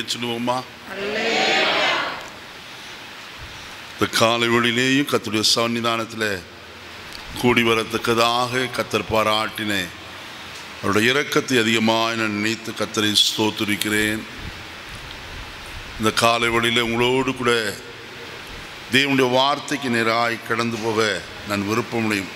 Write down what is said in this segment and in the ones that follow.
அல்லையிலேயே சொல்லுவோமா இந்த காலை வழியிலேயும் கத்துடைய சன்னிதானத்தில் கூடி வரத்தக்கதாக கத்தர் பாராட்டின அவருடைய இரக்கத்தை அதிகமாக நான் நினைத்து கத்தரை ஸ்தோத்திருக்கிறேன் இந்த காலை வழியில் உங்களோடு கூட தேவனுடைய வார்த்தைக்கு நேராய் கடந்து போக நான் விருப்பமுடையும்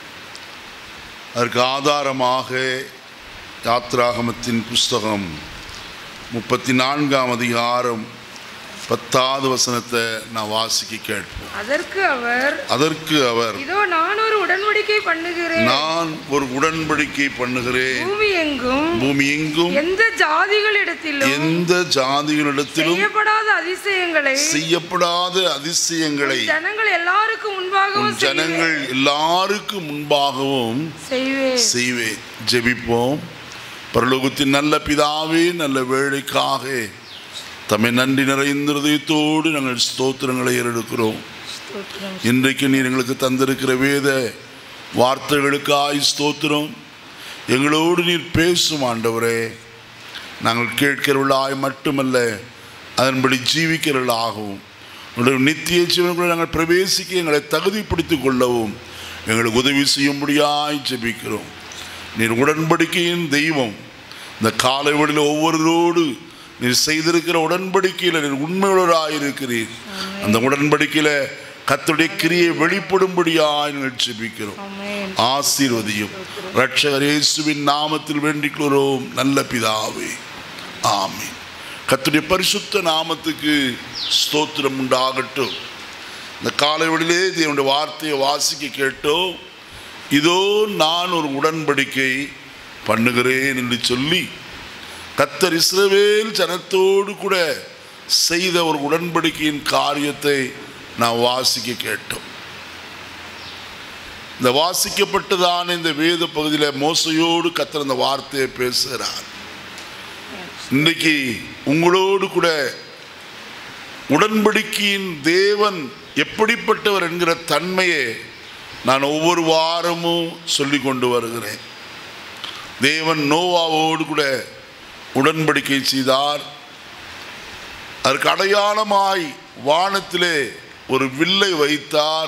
அதற்கு ஆதாரமாக யாத்ராகமத்தின் புஸ்தகம் முப்பத்தி நான்காம் அதிகாரம் பத்தாவது வசனத்தை நான் வாசிக்க கேட்போம் அதற்கு அவர் அதற்கு அவர் இதோ நான் ஒரு உடன்படிக்கை பண்ணுகிறேன் நான் ஒரு உடன்படிக்கை பண்ணுகிறேன் பூமி எங்கும் பூமி எங்கும் எந்த ஜாதிகளிடத்திலும் எந்த ஜாதிகளிடத்திலும் செய்யப்படாத அதிசயங்களை செய்யப்படாத அதிசயங்களை ஜனங்கள் எல்லாருக்கும் உன் முன்பாகவும் ஜனங்கள் எல்லாருக்கும் முன்பாகவும் செய்வேன் செய்வேன் ஜெபிப்போம் பரலோகத்தின் நல்ல பிதாவே நல்ல வேலைக்காக தம்மை நன்றி நிறைந்த இதயத்தோடு நாங்கள் ஸ்தோத்திரங்களை ஏறெடுக்கிறோம் ஸ்தோத்திரம். இன்றைக்கு நீர் எங்களுக்கு தந்திருக்கிற வேத வார்த்தைகளுக்காய் ஸ்தோத்திரம் எங்களோடு நீர் பேசும் ஆண்டவரே நாங்கள் கேட்கிறவர்களாய் மட்டுமல்ல அதன்படி ஜீவிக்கிறவர்களாகவும் உங்களுடைய நித்திய ஜீவனுக்குள்ள நாங்கள் பிரவேசிக்க எங்களை தகுதிப்படுத்திக் கொள்ளவும் எங்களுக்கு உதவி செய்யும்படியாய் ஜெபிக்கிறோம் நீர் உடன்படிக்கையின் தெய்வம் இந்த காலை வழியில் ஒவ்வொருவரோடு நீர் செய்திருக்கிற உடன்படிக்கையில் நீர் உண்மையுள்ளவராய் இருக்கிறீர் அந்த உடன்படிக்கையில் கர்த்தருடைய கிரியை வெளிப்படும்படியாய் நாங்கள் ஜெபிக்கிறோம் ஆமென். ஆசீர்வதியும் ரட்சகர் இயேசுவின் நாமத்தில் வேண்டிக் கொள்கிறோம் நல்ல பிதாவே ஆமென் கர்த்தருடைய பரிசுத்த நாமத்துக்கு ஸ்தோத்திரம் உண்டாகட்டும் இந்த காலை வழியிலே தேவனுடைய வார்த்தையை வாசிக்க கேட்டோம் இதோ நான் ஒரு உடன்படிக்கை பண்ணுகிறேன் என்று சொல்லி கத்தர் இஸ்ரவேல் ஜனத்தோடு கூட செய்த ஒரு உடன்படிக்கையின் காரியத்தை நான் வாசிக்க கேட்டோம் இந்த வாசிக்கப்பட்டதான இந்த வேத பகுதியில் மோசையோடு கத்தர் அந்த வார்த்தையை பேசுகிறார் இன்னைக்கு உங்களோடு கூட உடன்படிக்கையின் தேவன் எப்படிப்பட்டவர் என்கிற தன்மையை நான் ஒவ்வொரு வாரமும் சொல்லி கொண்டு வருகிறேன் தேவன் நோவாவோடு கூட உடன்படிக்கை செய்தார் அதற்கு அடையாளமாய் வானத்திலே ஒரு வில்லை வைத்தார்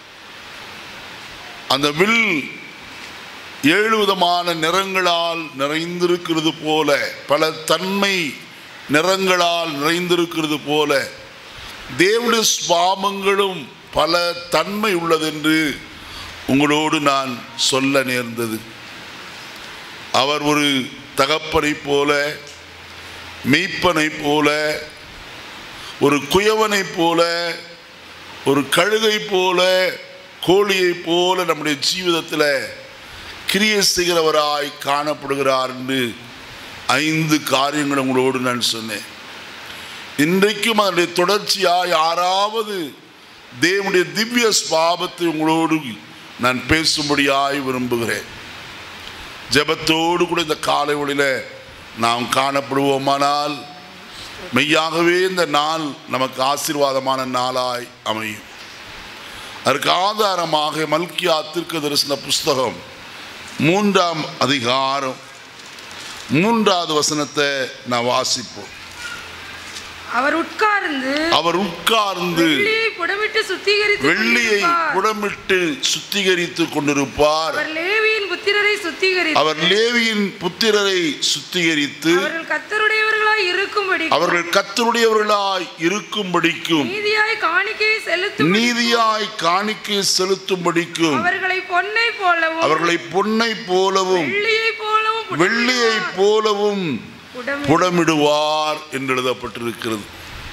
அந்த வில் ஏழு விதமான நிறங்களால் நிறைந்திருக்கிறது போல பல தன்மை நிறங்களால் நிறைந்திருக்கிறது போல தேவனுடைய சுவாமங்களும் பல தன்மை உள்ளதென்று உங்களோடு நான் சொல்ல நேர்ந்தது அவர் ஒரு தகப்பனைப் போல மெய்ப்பனைப் போல ஒரு குயவனைப் போல ஒரு கழுகை போல கோழியைப் போல நம்முடைய ஜீவிதத்தில் கிரியை செய்கிறவராய் காணப்படுகிறார் என்று ஐந்து காரியங்கள் உங்களோடு நான் சொன்னேன் இன்றைக்கும் அதனுடைய தொடர்ச்சியாய் யாராவது தேவனுடைய திவ்ய ஸ்வாபத்தை உங்களோடு நான் பேசும்படியாய் விரும்புகிறேன் ஜெபத்தோடு கூட இந்த காலை ஒளியில் நாம் காணப்படுவோமானால் மெய்யாகவே இந்த நாள் நமக்கு ஆசீர்வாதமான நாளாய் அமையும் அதற்கு ஆதாரமாக மல்கியா தீர்க்க தரிசன புஸ்தகம் மூன்றாம் அதிகாரம் மூன்றாவது வசனத்தை நான் வாசிப்போம் அவர் உட்கார்ந்து அவர் உட்கார்ந்து வெள்ளியை புடமிட்டு சுத்திகரித்து வெள்ளியை கொண்டிருப்பார். புடமிட்டு சுத்திகரித்து கொண்டிருப்பார் அவர் லேவியின் புத்திரரை சுத்திகரித்து அவர் லேவியின் புத்திரரை சுத்திகரித்து அவர்கள் கத்தருடையவர்களாய் இருக்கும்படி அவர்கள் கத்தருடையவர்களாய் இருக்கும்படிக்கும் நீதியாய் காணிக்கையை செலுத்தும் நீதியாய் காணிக்கை செலுத்தும்படிக்கும் அவர்களை பொன்னை போலவும் அவர்களை பொன்னை போலவும் வெள்ளியை போலவும் புடமிடுவார். வெள்ளியை போலவும் புடமிடுவார். புடமிடுவார் என்று எழுதப்பட்டிருக்கிறது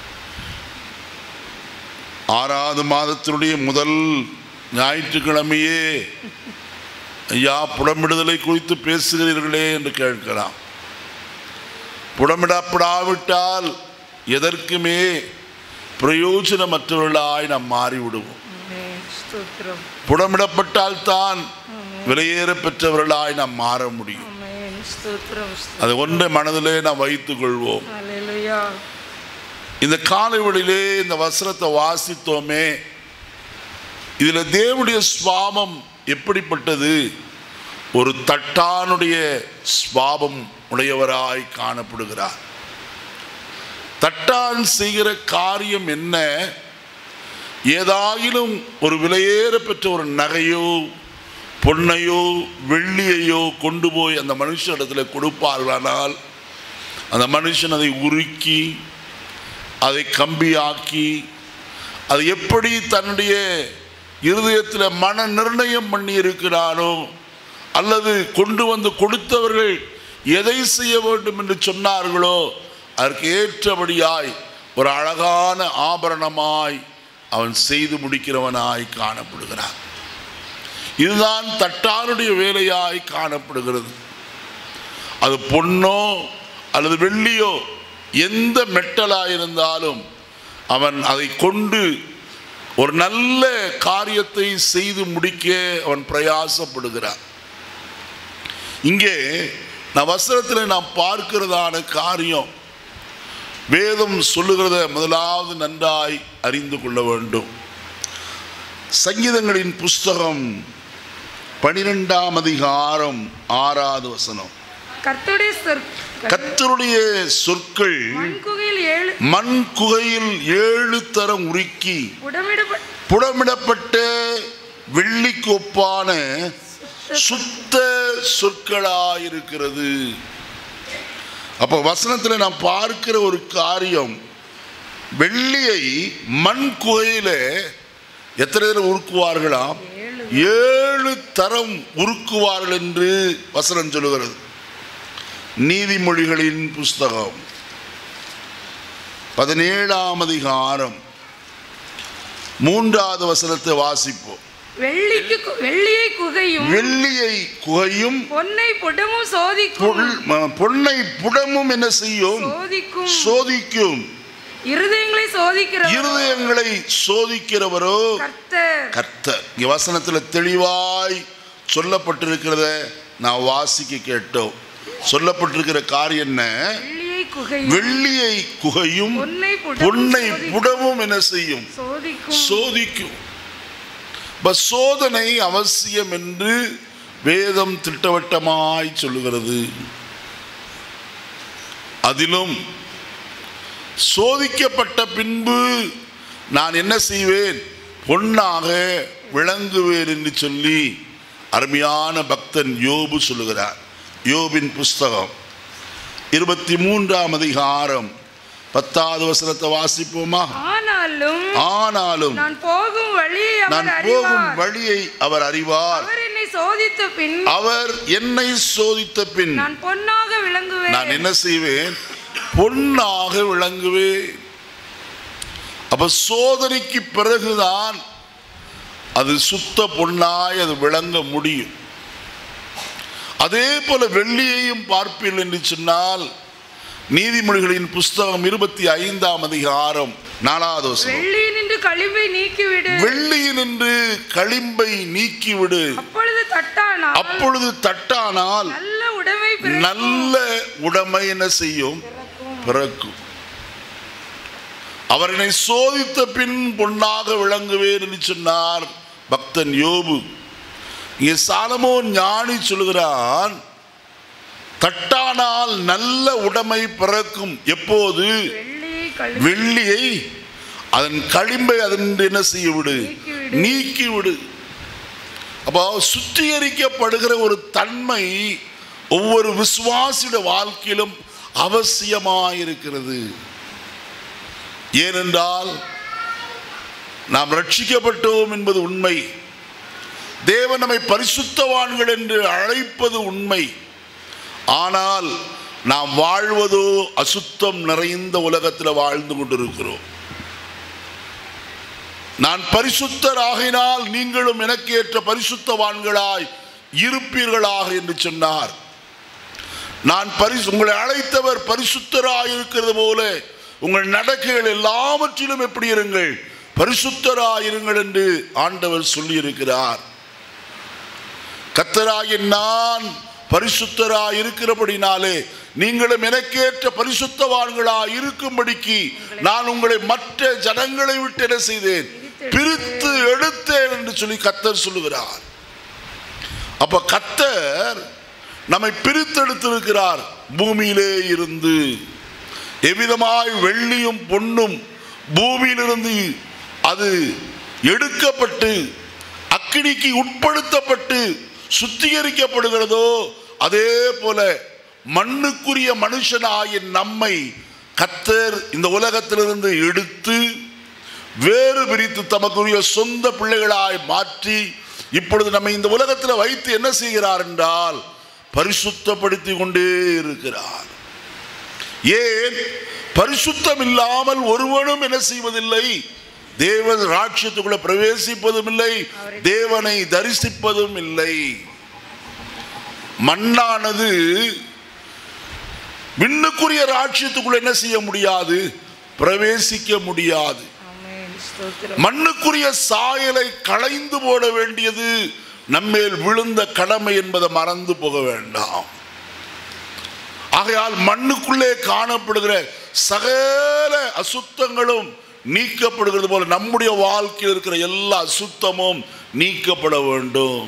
ஆறாவது மாதத்தினுடைய முதல் ஞாயிற்றுக்கிழமையே ஐயா புடமிடுதலை குறித்து பேசுகிறீர்களே என்று கேட்கலாம் புடமிடப்படாவிட்டால் எதற்குமே பிரயோஜனமற்றவர்களாய் நாம் மாறிவிடுவோம் ஆமென். ஸ்தோத்திரம். புடமிடப்பட்டால் தான் விலையேற பெற்றவர்களாய் நாம் மாற முடியும் ஆமென். ஸ்தோத்திரம். ஸ்தோத்திரம். அது ஒன்றை மனதிலே நாம் வைத்துக் கொள்வோம் ஹல்லேலூயா. இந்த காலைவெளியிலே இந்த வசனத்தை வாசித்தோமே இதுல தேவனுடைய சுவாபம் எப்படிப்பட்டது ஒரு தட்டானுடைய சுவாபம் உடையவராய் காணப்படுகிறார் தட்டான் செய்கிற காரியம் என்ன ஏதாயிலும் ஒரு விலையேற பெற்ற ஒரு நகையோ பொன்னையோ வெள்ளியையோ கொண்டு போய் அந்த மனுஷனிடத்துல கொடுப்பார்களானால் அந்த மனுஷன் அதை உருக்கி அதை கம்பியாக்கி அது எப்படி தன்னுடைய இருதயத்தில் மன நிர்ணயம் பண்ணி இருக்கிறானோ அல்லது கொண்டு வந்து கொடுத்தவர்கள் எதை செய்ய வேண்டும் என்று சொன்னார்களோ அதற்கு ஏற்றபடியாய் ஒரு அழகான ஆபரணமாய் அவன் செய்து முடிக்கிறவனாய் காணப்படுகிறான் இதுதான் தட்டானுடைய வேலையாய் காணப்படுகிறது அது பொன்னோ அல்லது வெள்ளியோ எந்த மெட்டலாக இருந்தாலும் அவன் அதை கொண்டு ஒரு நல்ல காரியத்தை செய்து முடிக்க அவன் பிரயாசப்படுகிறான் இங்கே நான் வசனத்தில் நாம் பார்க்கிறதான காரியம் வேதம் சொல்லுகிறத முதலாவது நன்றாய் அறிந்து கொள்ள வேண்டும் சங்கீதங்களின் புஸ்தகம் பனிரெண்டாம் அதிகாரம் ஆறாவது வசனம் கர்த்தருடைய சொற் கர்த்தருடைய சொற்கள் மண்குகையில் ஏழு மண் குகையில் ஏழு தரம் உருக்கி உடமிடப்பட்ட புடமிடப்பட்ட வெள்ளிக்கு ஒப்பான சுத்த சொற்களாயிருக்கிறது அப்போ வசனத்தில் நாம் பார்க்கிற ஒரு காரியம் வெள்ளியை மண் குகையில எத்தனை தடவை உருக்குவார்களாம் ஏழு ஏழு தரம் உருக்குவார்கள் என்று வசனம் சொல்லுகிறது நீதிமொழிகளின் புஸ்தகம் பதினேழாம் அதிகாரம் மூன்றாவது வசனத்தை வாசிப்போம் வெள்ளிக்கு கு- வெள்ளியை குகையும் வெள்ளியை குகையும் பொன்னை புடமும் சோதிக்கும் பொல்- ம- பொன்னை புடமும் என்ன செய்யும் சோதிக்கும் சோதிக்கும் இருதயங்களை சோதிக்கிற இருதயங்களை சோதிக்கிறவரோ கர்த்தர் கர்த்தர் இங்க வசனத்துல தெளிவாய் சொல்லப்பட்டிருக்கிறத நான் வாசிக்க கேட்டோம் சொல்லப்பட்டிருக்கிற காரியம் என்ன வெள்ளியை குகையும் வெள்ளியை குகையும் பொன்னை புடமும் பொன்னை சோதிக்கும். புடமும் என்ன செய்யும் சோதிக்கும் சோதிக்கும் இப்ப சோதனை அவசியம் என்று வேதம் திட்டவட்டமாய் சொல்லுகிறது அதிலும் சோதிக்கப்பட்ட பின்பு நான் என்ன செய்வேன் பொன்னாக விளங்குவேன் என்று சொல்லி அருமையான பக்தன் யோபு சொல்லுகிறார் யோபின் புஸ்தகம் இருபத்தி மூன்றாம் அதிகாரம் பத்தாவது வசனத்தை வாசிப்போமா ஆனாலும் ஆனாலும் நான் போகும் வழியை நான் அவர் போகும் அறிவார் வழியை அவர் அறிவார் அவர் என்னை சோதித்த பின் அவர் என்னை சோதித்த பின் நான் பொன்னாக விளங்குவேன் நான் என்ன செய்வேன் பொன்னாக விளங்குவேன் அப்ப சோதனைக்கு பிறகுதான் அது சுத்த பொன்னாய் அது விளங்க முடியும் அதே போல வெள்ளியையும் பார்ப்பீர்கள் என்று சொன்னால் நீதிமொழிகளின் புஸ்தகம் இருபத்தி ஐந்தாம் அதிகாரம் நாலாவது வசனம் வெள்ளியில் நின்று களிம்பை நீக்கிவிடு வெள்ளியினின்று களிம்பை நீக்கிவிடு அப்பொழுது தட்டானால் அப்பொழுது தட்டானால் நல்ல உடைமை பிறக்கும். நல்ல உடைமை என்ன செய்யும் பிறக்கும் அவர் என்னை சோதித்த பின் பொன்னாக விளங்குவேன் என்று சொன்னார் பக்தன் யோபு இங்கே சாலமோன் ஞானி சொல்கிறான் தட்டானால் நல்ல உடைமை பிறக்கும் எப்போது வெள்ளியை களி வெள்ளியை அதன் களிம்பை அதன் என்ன செய்ய விடு நீக்கிவிடு. நீக்கி விடு அப்போ சுத்திகரிக்கப்படுகிற ஒரு தன்மை ஒவ்வொரு விசுவாசிட வாழ்க்கையிலும் அவசியமாயிருக்கிறது ஏனென்றால் நாம் ரட்சிக்கப்பட்டோம் என்பது உண்மை தேவன் நம்மை பரிசுத்தவான்கள் என்று அழைப்பது உண்மை ஆனால் நாம் வாழ்வதோ அசுத்தம் நிறைந்த உலகத்தில் வாழ்ந்து கொண்டிருக்கிறோம் நான் பரிசுத்தர் ஆகினால் நீங்களும் எனக்கு ஏற்ற பரிசுத்தவான்களாய் இருப்பீர்களாக என்று சொன்னார் நான் பரிசு உங்களை அழைத்தவர் பரிசுத்தராய் இருக்கிறது போல உங்கள் நடக்கைகள் எல்லாவற்றிலும் எப்படி இருங்கள் பரிசுத்தராய் இருங்கள் என்று ஆண்டவர் சொல்லியிருக்கிறார் கத்தராகிய நான் பரிசுத்தராய் இருக்கிறபடினாலே நீங்களும் எனக்கேற்ற பரிசுத்தவான்களாய் இருக்கும்படிக்கு நான் உங்களை மற்ற ஜனங்களை விட்டு என்ன செய்தேன் பிரித்து எடுத்தேன் என்று சொல்லி கத்தர் சொல்லுகிறார் அப்ப கத்தர் நம்மை பிரித்தெடுத்திருக்கிறார் பூமியிலே இருந்து எவ்விதமாய் வெள்ளியும் பொன்னும் பூமியிலிருந்து அது எடுக்கப்பட்டு அக்கினிக்கு உட்படுத்தப்பட்டு சுத்திகரிக்கப்படுகிறதோ அதே போல மண்ணுக்குரிய மனுஷனாகிய நம்மை கத்தர் இந்த உலகத்திலிருந்து எடுத்து வேறு பிரித்து தமக்குரிய சொந்த பிள்ளைகளாய் மாற்றி இப்பொழுது நம்மை இந்த உலகத்தில் வைத்து என்ன செய்கிறார் என்றால் பரிசுத்தப்படுத்தி கொண்டே இருக்கிறார் ஏன் பரிசுத்தம் இல்லாமல் ஒருவனும் என்ன செய்வதில்லை தேவ ராட்சியத்துக்குள்ள பிரவேசிப்பதும் இல்லை தேவனை தரிசிப்பதும் இல்லை மண்ணானது விண்ணுக்குரிய ராட்சியத்துக்குள்ள என்ன செய்ய முடியாது பிரவேசிக்க முடியாது ஆமென் ஸ்தோத்திரம் மண்ணுக்குரிய சாயலை களைந்து போட வேண்டியது நம்மேல் விழுந்த கடமை என்பதை மறந்து போக வேண்டாம் ஆகையால் மண்ணுக்குள்ளே காணப்படுகிற சகல அசுத்தங்களும் நீக்கப்படுகிறது போல நம்முடைய வாழ்க்கையில் இருக்கிற எல்லா அசுத்தமும் நீக்கப்பட வேண்டும்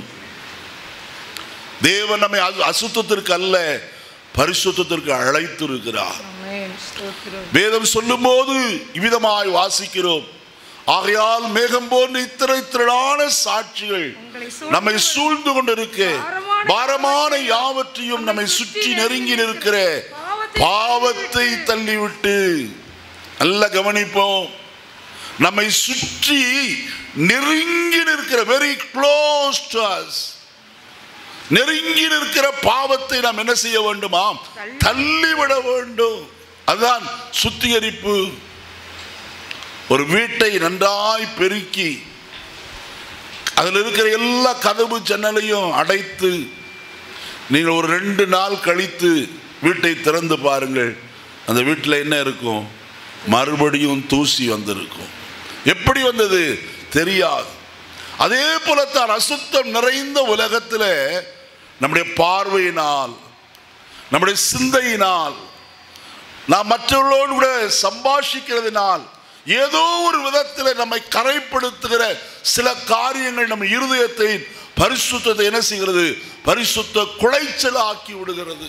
தேவன் நம்மை அசு- அசுத்தத்திற்கு அல்ல பரிசுத்தத்திற்கு அழைத்திருக்கிறார் ஆமென் ஸ்தோத்திரம் வேதம் சொல்லும்போது இவ்விதமாய் வாசிக்கிறோம் ஆகையால் மேகம் போன்ற இத்தனை திரளான சாட்சிகள் உங்களை சூழ்ந்து நம்மை சூழ்ந்து கொண்டிருக்க பாரமான பாரமான யாவற்றையும் நம்மை சுற்றி நெருங்கி நிற்கிற பாவத்தை தள்ளிவிட்டு நல்ல கவனிப்போம் நம்மை சுற்றி நெருங்கி நிற்கிற வெரி க்ளோஸ் டு us நெருங்கி நிற்கிற பாவத்தை நாம் என்ன செய்ய வேண்டுமாம் தள்ளிவிட வேண்டும் அதுதான் சுத்திகரிப்பு ஒரு வீட்டை நன்றாய் பெருக்கி அதில் இருக்கிற எல்லா கதவு ஜன்னலையும் அடைத்து நீங்கள் ஒரு ரெண்டு நாள் கழித்து வீட்டை திறந்து பாருங்கள் அந்த வீட்டில் என்ன இருக்கும் மறுபடியும் தூசி வந்திருக்கும் எப்படி வந்தது தெரியாது அதே போலத்தான் அசுத்தம் நிறைந்த உலகத்தில் நம்முடைய பார்வையினால் நம்முடைய சிந்தையினால் நாம் மற்றவர்களோடு கூட சம்பாஷிக்கிறதுனால் ஏதோ ஒரு விதத்தில் நம்மை கரைப்படுத்துகிற சில காரியங்கள் நம்ம இருதயத்தை பரிசுத்தத்தை என்ன செய்கிறது பரிசுத்த குலைச்சல் ஆக்கி விடுகிறது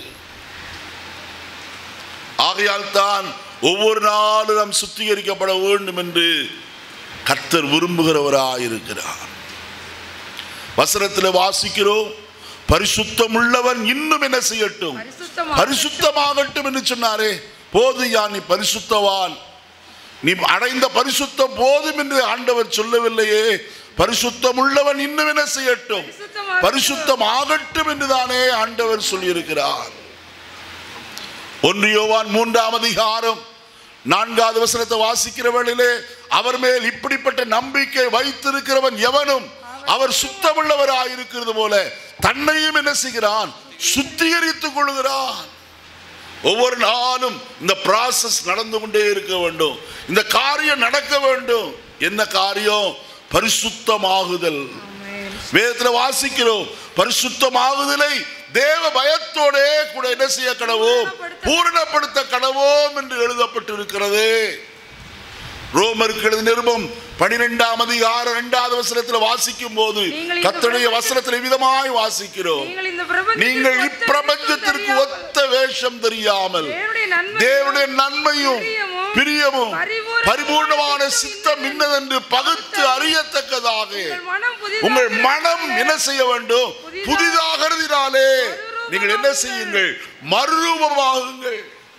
ஆகையால் தான் ஒவ்வொரு நாளும் நாம் சுத்திகரிக்கப்பட வேண்டும் என்று கர்த்தர் விரும்புகிறவராயிருக்கிறார் வசனத்தில் வாசிக்கிறோம் பரிசுத்தம் உள்ளவன் இன்னும் என்ன செய்யட்டும் பரிசுத்தமாக பரிசுத்தமாகட்டும் என்று சொன்னாரே போதுயா நீ பரிசுத்தவான் நீ அடைந்த பரிசுத்தம் போதும் என்று ஆண்டவர் சொல்லவில்லையே பரிசுத்தம் உள்ளவன் இன்னும் என்ன செய்யட்டும் பரிசுத்தமாக பரிசுத்தம் ஆகட்டும் என்றுதானே ஆண்டவர் சொல்லியிருக்கிறார் ஒன்று யோவான் மூன்றாம் அதிகாரம் நான்காவது வசனத்தை வாசிக்கிற வேளையிலே அவர் மேல் இப்படிப்பட்ட நம்பிக்கை வைத்திருக்கிறவன் எவனும் அவர் சுத்தமுள்ளவராயிருக்கிறது போல தன்னையும் என்ன செய்கிறான் சுத்திகரித்துக் கொள்கிறான் ஒவ்வொரு நாளும் இந்த process நடந்து கொண்டே இருக்க வேண்டும் இந்த காரியம் நடக்க வேண்டும் என்ன காரியம் பரிசுத்தமாகுதல் ஆமென் வேதத்துல வாசிக்கிறோம் பரிசுத்தமாகுதலை தேவ பயத்தோடே கூட என்ன செய்ய கடவோம் பூரணப்படுத்த கடவோம் என்று எழுதப்பட்டிருக்கிறது ரோமருக்கு எழுதிய நிருபம் பனிரெண்டாம் அதிகாரம் இரண்டாவது வசனத்தில் வாசிக்கும் போது நீங்கள் இந்த கத்தருடைய பிரபஞ்ச- வசனத்தில் விதமாய் வாசிக்கிறோம் நீங்கள் இந்த பிரபஞ்சத்திற்கு நீங்கள் ஒத்த இப்பிரபஞ்சத்திற்கு வேஷம் ஒத்த வேஷம் தெரியாமல் தேவனுடைய நன்மை தேவனுடைய நன்மையும் பிரியமும், பிரியமும் பரிபூரணமான பரிபூர்ணமான சித்தம் சித்தம் இன்னதென்று பகுத்து அறியத்தக்கதாக உங்கள் மனம் புதிதாக உங்கள் மனம் என்ன செய்ய வேண்டும் புதிதாக புதிதாகிறதினாலே மறுரூபமாகுங்கள். நீங்கள் என்ன செய்யுங்கள் மறுரூபமாகுங்கள்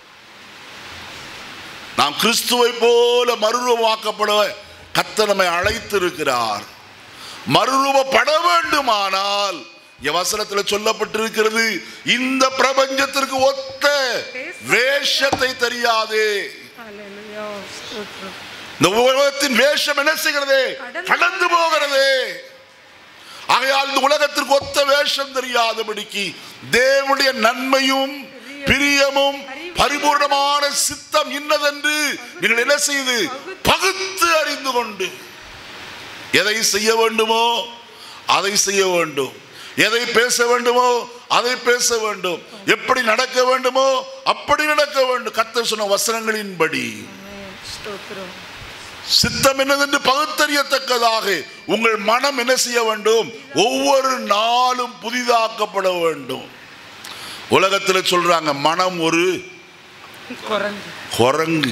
நாம் கிறிஸ்துவை போல மறுரூபமாக்கப்பட கத்த நம்மை அழைத்திருக்கிறார் மறுரூபப்பட வேண்டுமானால் என் வசனத்தில் சொல்லப்பட்டிருக்கிறது இந்த பிரபஞ்சத்திற்கு ஒத்த வேஷத்தை தெரியாதே ஹalleluya ஸ்தோத்திரம் இந்த உலகத்தின் வேஷம் என்ன செய்கிறது கடந்து கடந்து போகிறது ஆகையால் இந்த உலகத்திற்கு ஒத்த வேஷம் தெரியாதபடிக்கு தேவனுடைய நன்மையும் பிரியமும் பரிபூர்ணமான சித்தம் இன்னதென்று நீங்கள் என்ன செய்து பகுத்து அறிந்து கொண்டு எதை செய்ய வேண்டுமோ அதை செய்ய வேண்டும் எதை பேச வேண்டுமோ அதை பேச வேண்டும் எப்படி நடக்க வேண்டுமோ அப்படி நடக்க வேண்டும் கர்த்தர் சொன்ன வசனங்களின்படி ஆமென் ஸ்தோத்திரம் சித்தம் என்னதென்று பகுத்தறியத்தக்கதாக உங்கள் மனம் என்ன செய்ய வேண்டும் ஒவ்வொரு நாளும் புதிதாக்கப்பட வேண்டும் உலகத்தில் சொல்றாங்க மனம் ஒரு குரங்கு குரங்கு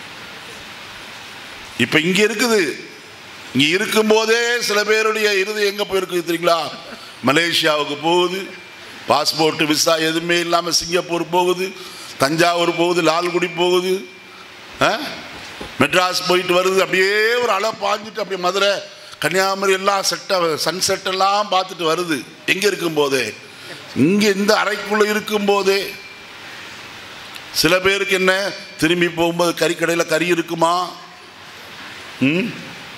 இப்ப இங்க இருக்குது இங்க இருக்கும்போதே சில பேருடைய இருதயம் எங்க போயிருக்கு தெரியுங்களா மலேசியாவுக்கு போகுது பாஸ்போர்ட் விசா எதுவுமே இல்லாம சிங்கப்பூர் போகுது தஞ்சாவூர் போகுது லால்குடி போகுது ஆ? மெட்ராஸ் போயிட்டு வருது அப்படியே ஒரு அலை பாஞ்சிட்டு அப்படியே மதுரை கன்னியாகுமரி எல்லாம் செட்டை சன்செட் எல்லாம் பார்த்துட்டு வருது எங்க இருக்கும்போதே இங்க இந்த அறைக்குள்ள இருக்கும்போதே சில பேருக்கு என்ன திரும்பி போகும்போது கறிக்கடையில் கறி இருக்குமா ம்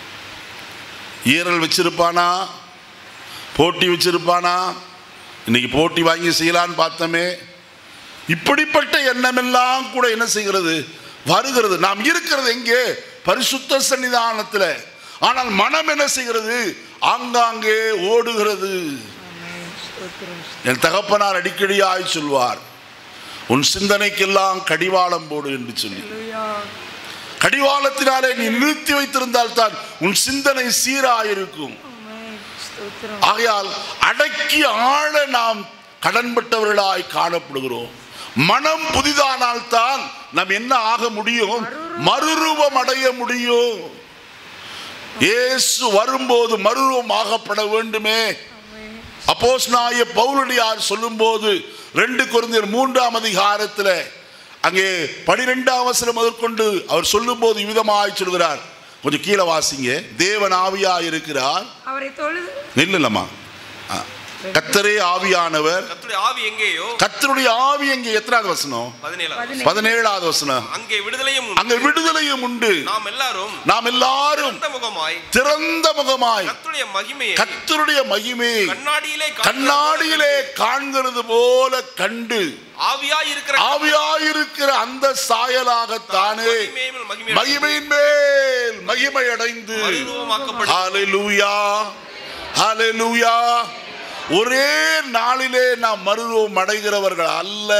ஈரல் வச்சிருப்பானா போட்டி வச்சிருப்பானா இன்னைக்கு போட்டி வாங்கி செய்யலான்னு பார்த்தோமே இப்படிப்பட்ட எண்ணமெல்லாம் கூட என்ன செய்கிறது வருகிறது நாம் இருக்கிறது எங்கே பரிசுத்த சன்னிதானத்தில் ஆனால் மனம் என்ன செய்கிறது ஆங்காங்கே ஓடுகிறது ஆமென். ஸ்தோத்திரம் என் தகப்பனார் அடிக்கடியாய் சொல்வார் உன் சிந்தனைக்கெல்லாம் கடிவாளம் போடு என்று சொல்லி ஹalleluya கடிவாளத்தினாலே நீ நிறுத்தி வைத்திருந்தால் தான் உன் சிந்தனை சீராயிருக்கும் ஆமென். ஸ்தோத்திரம் ஆகையால் அடக்கி ஆழ நாம் கடன்பட்டவர்களாய் காணப்படுகிறோம் மனம் புதிதானால் தான் நாம் என்ன ஆக முடியும் மறுரூபம் அடைய முடியும் இயேசு வரும்போது மறுரூபம் ஆகப்பட வேண்டுமே ஆமென். அப்போஸ் நாய பவுலடியார் சொல்லும்போது ரெண்டு குருந்தியர் மூன்றாம் அதிகாரத்தில் அங்கே பனிரெண்டாம் வசனம் முதற்கொண்டு அவர் சொல்லும்போது இவ்விதமாய் சொல்கிறார் கொஞ்சம் கீழே வாசிங்க தேவன் ஆவியாய் இருக்கிறார் அவரை தொழுது நில்லுலம்மா கத்தரே ஆவியானவர் கர்த்தருடைய ஆவி எங்கேயோ கத்தருடைய ஆவி எங்கே எத்தனாவது வசனம் பதினேழாம் பதினேழு. பதினேழாவது வசனம் அங்கே விடுதலையும் உண்டு. அங்க விடுதலையும் உண்டு நாம் எல்லாரும் நாம் எல்லாரும் திறந்த முகமாய் திறந்த முகமாய் கர்த்தருடைய மகிமையை கத்தருடைய மகிமை கண்ணாடியிலே காண்கிறது கண்ணாடியிலே காண்கிறது போல கண்டு ஆவியாய் இருக்கிற ஆவியாயிருக்கிற அந்த சாயலாகத்தானே மகிமையின் மகிமை மகிமையின் மேல் மகிமை அடைந்து மறுரூபமாக்கப்படும் ஹalleluya ஹalleluya ஒரே நாளிலே நாம் மறுரூபம் அடைகிறவர்கள் அல்ல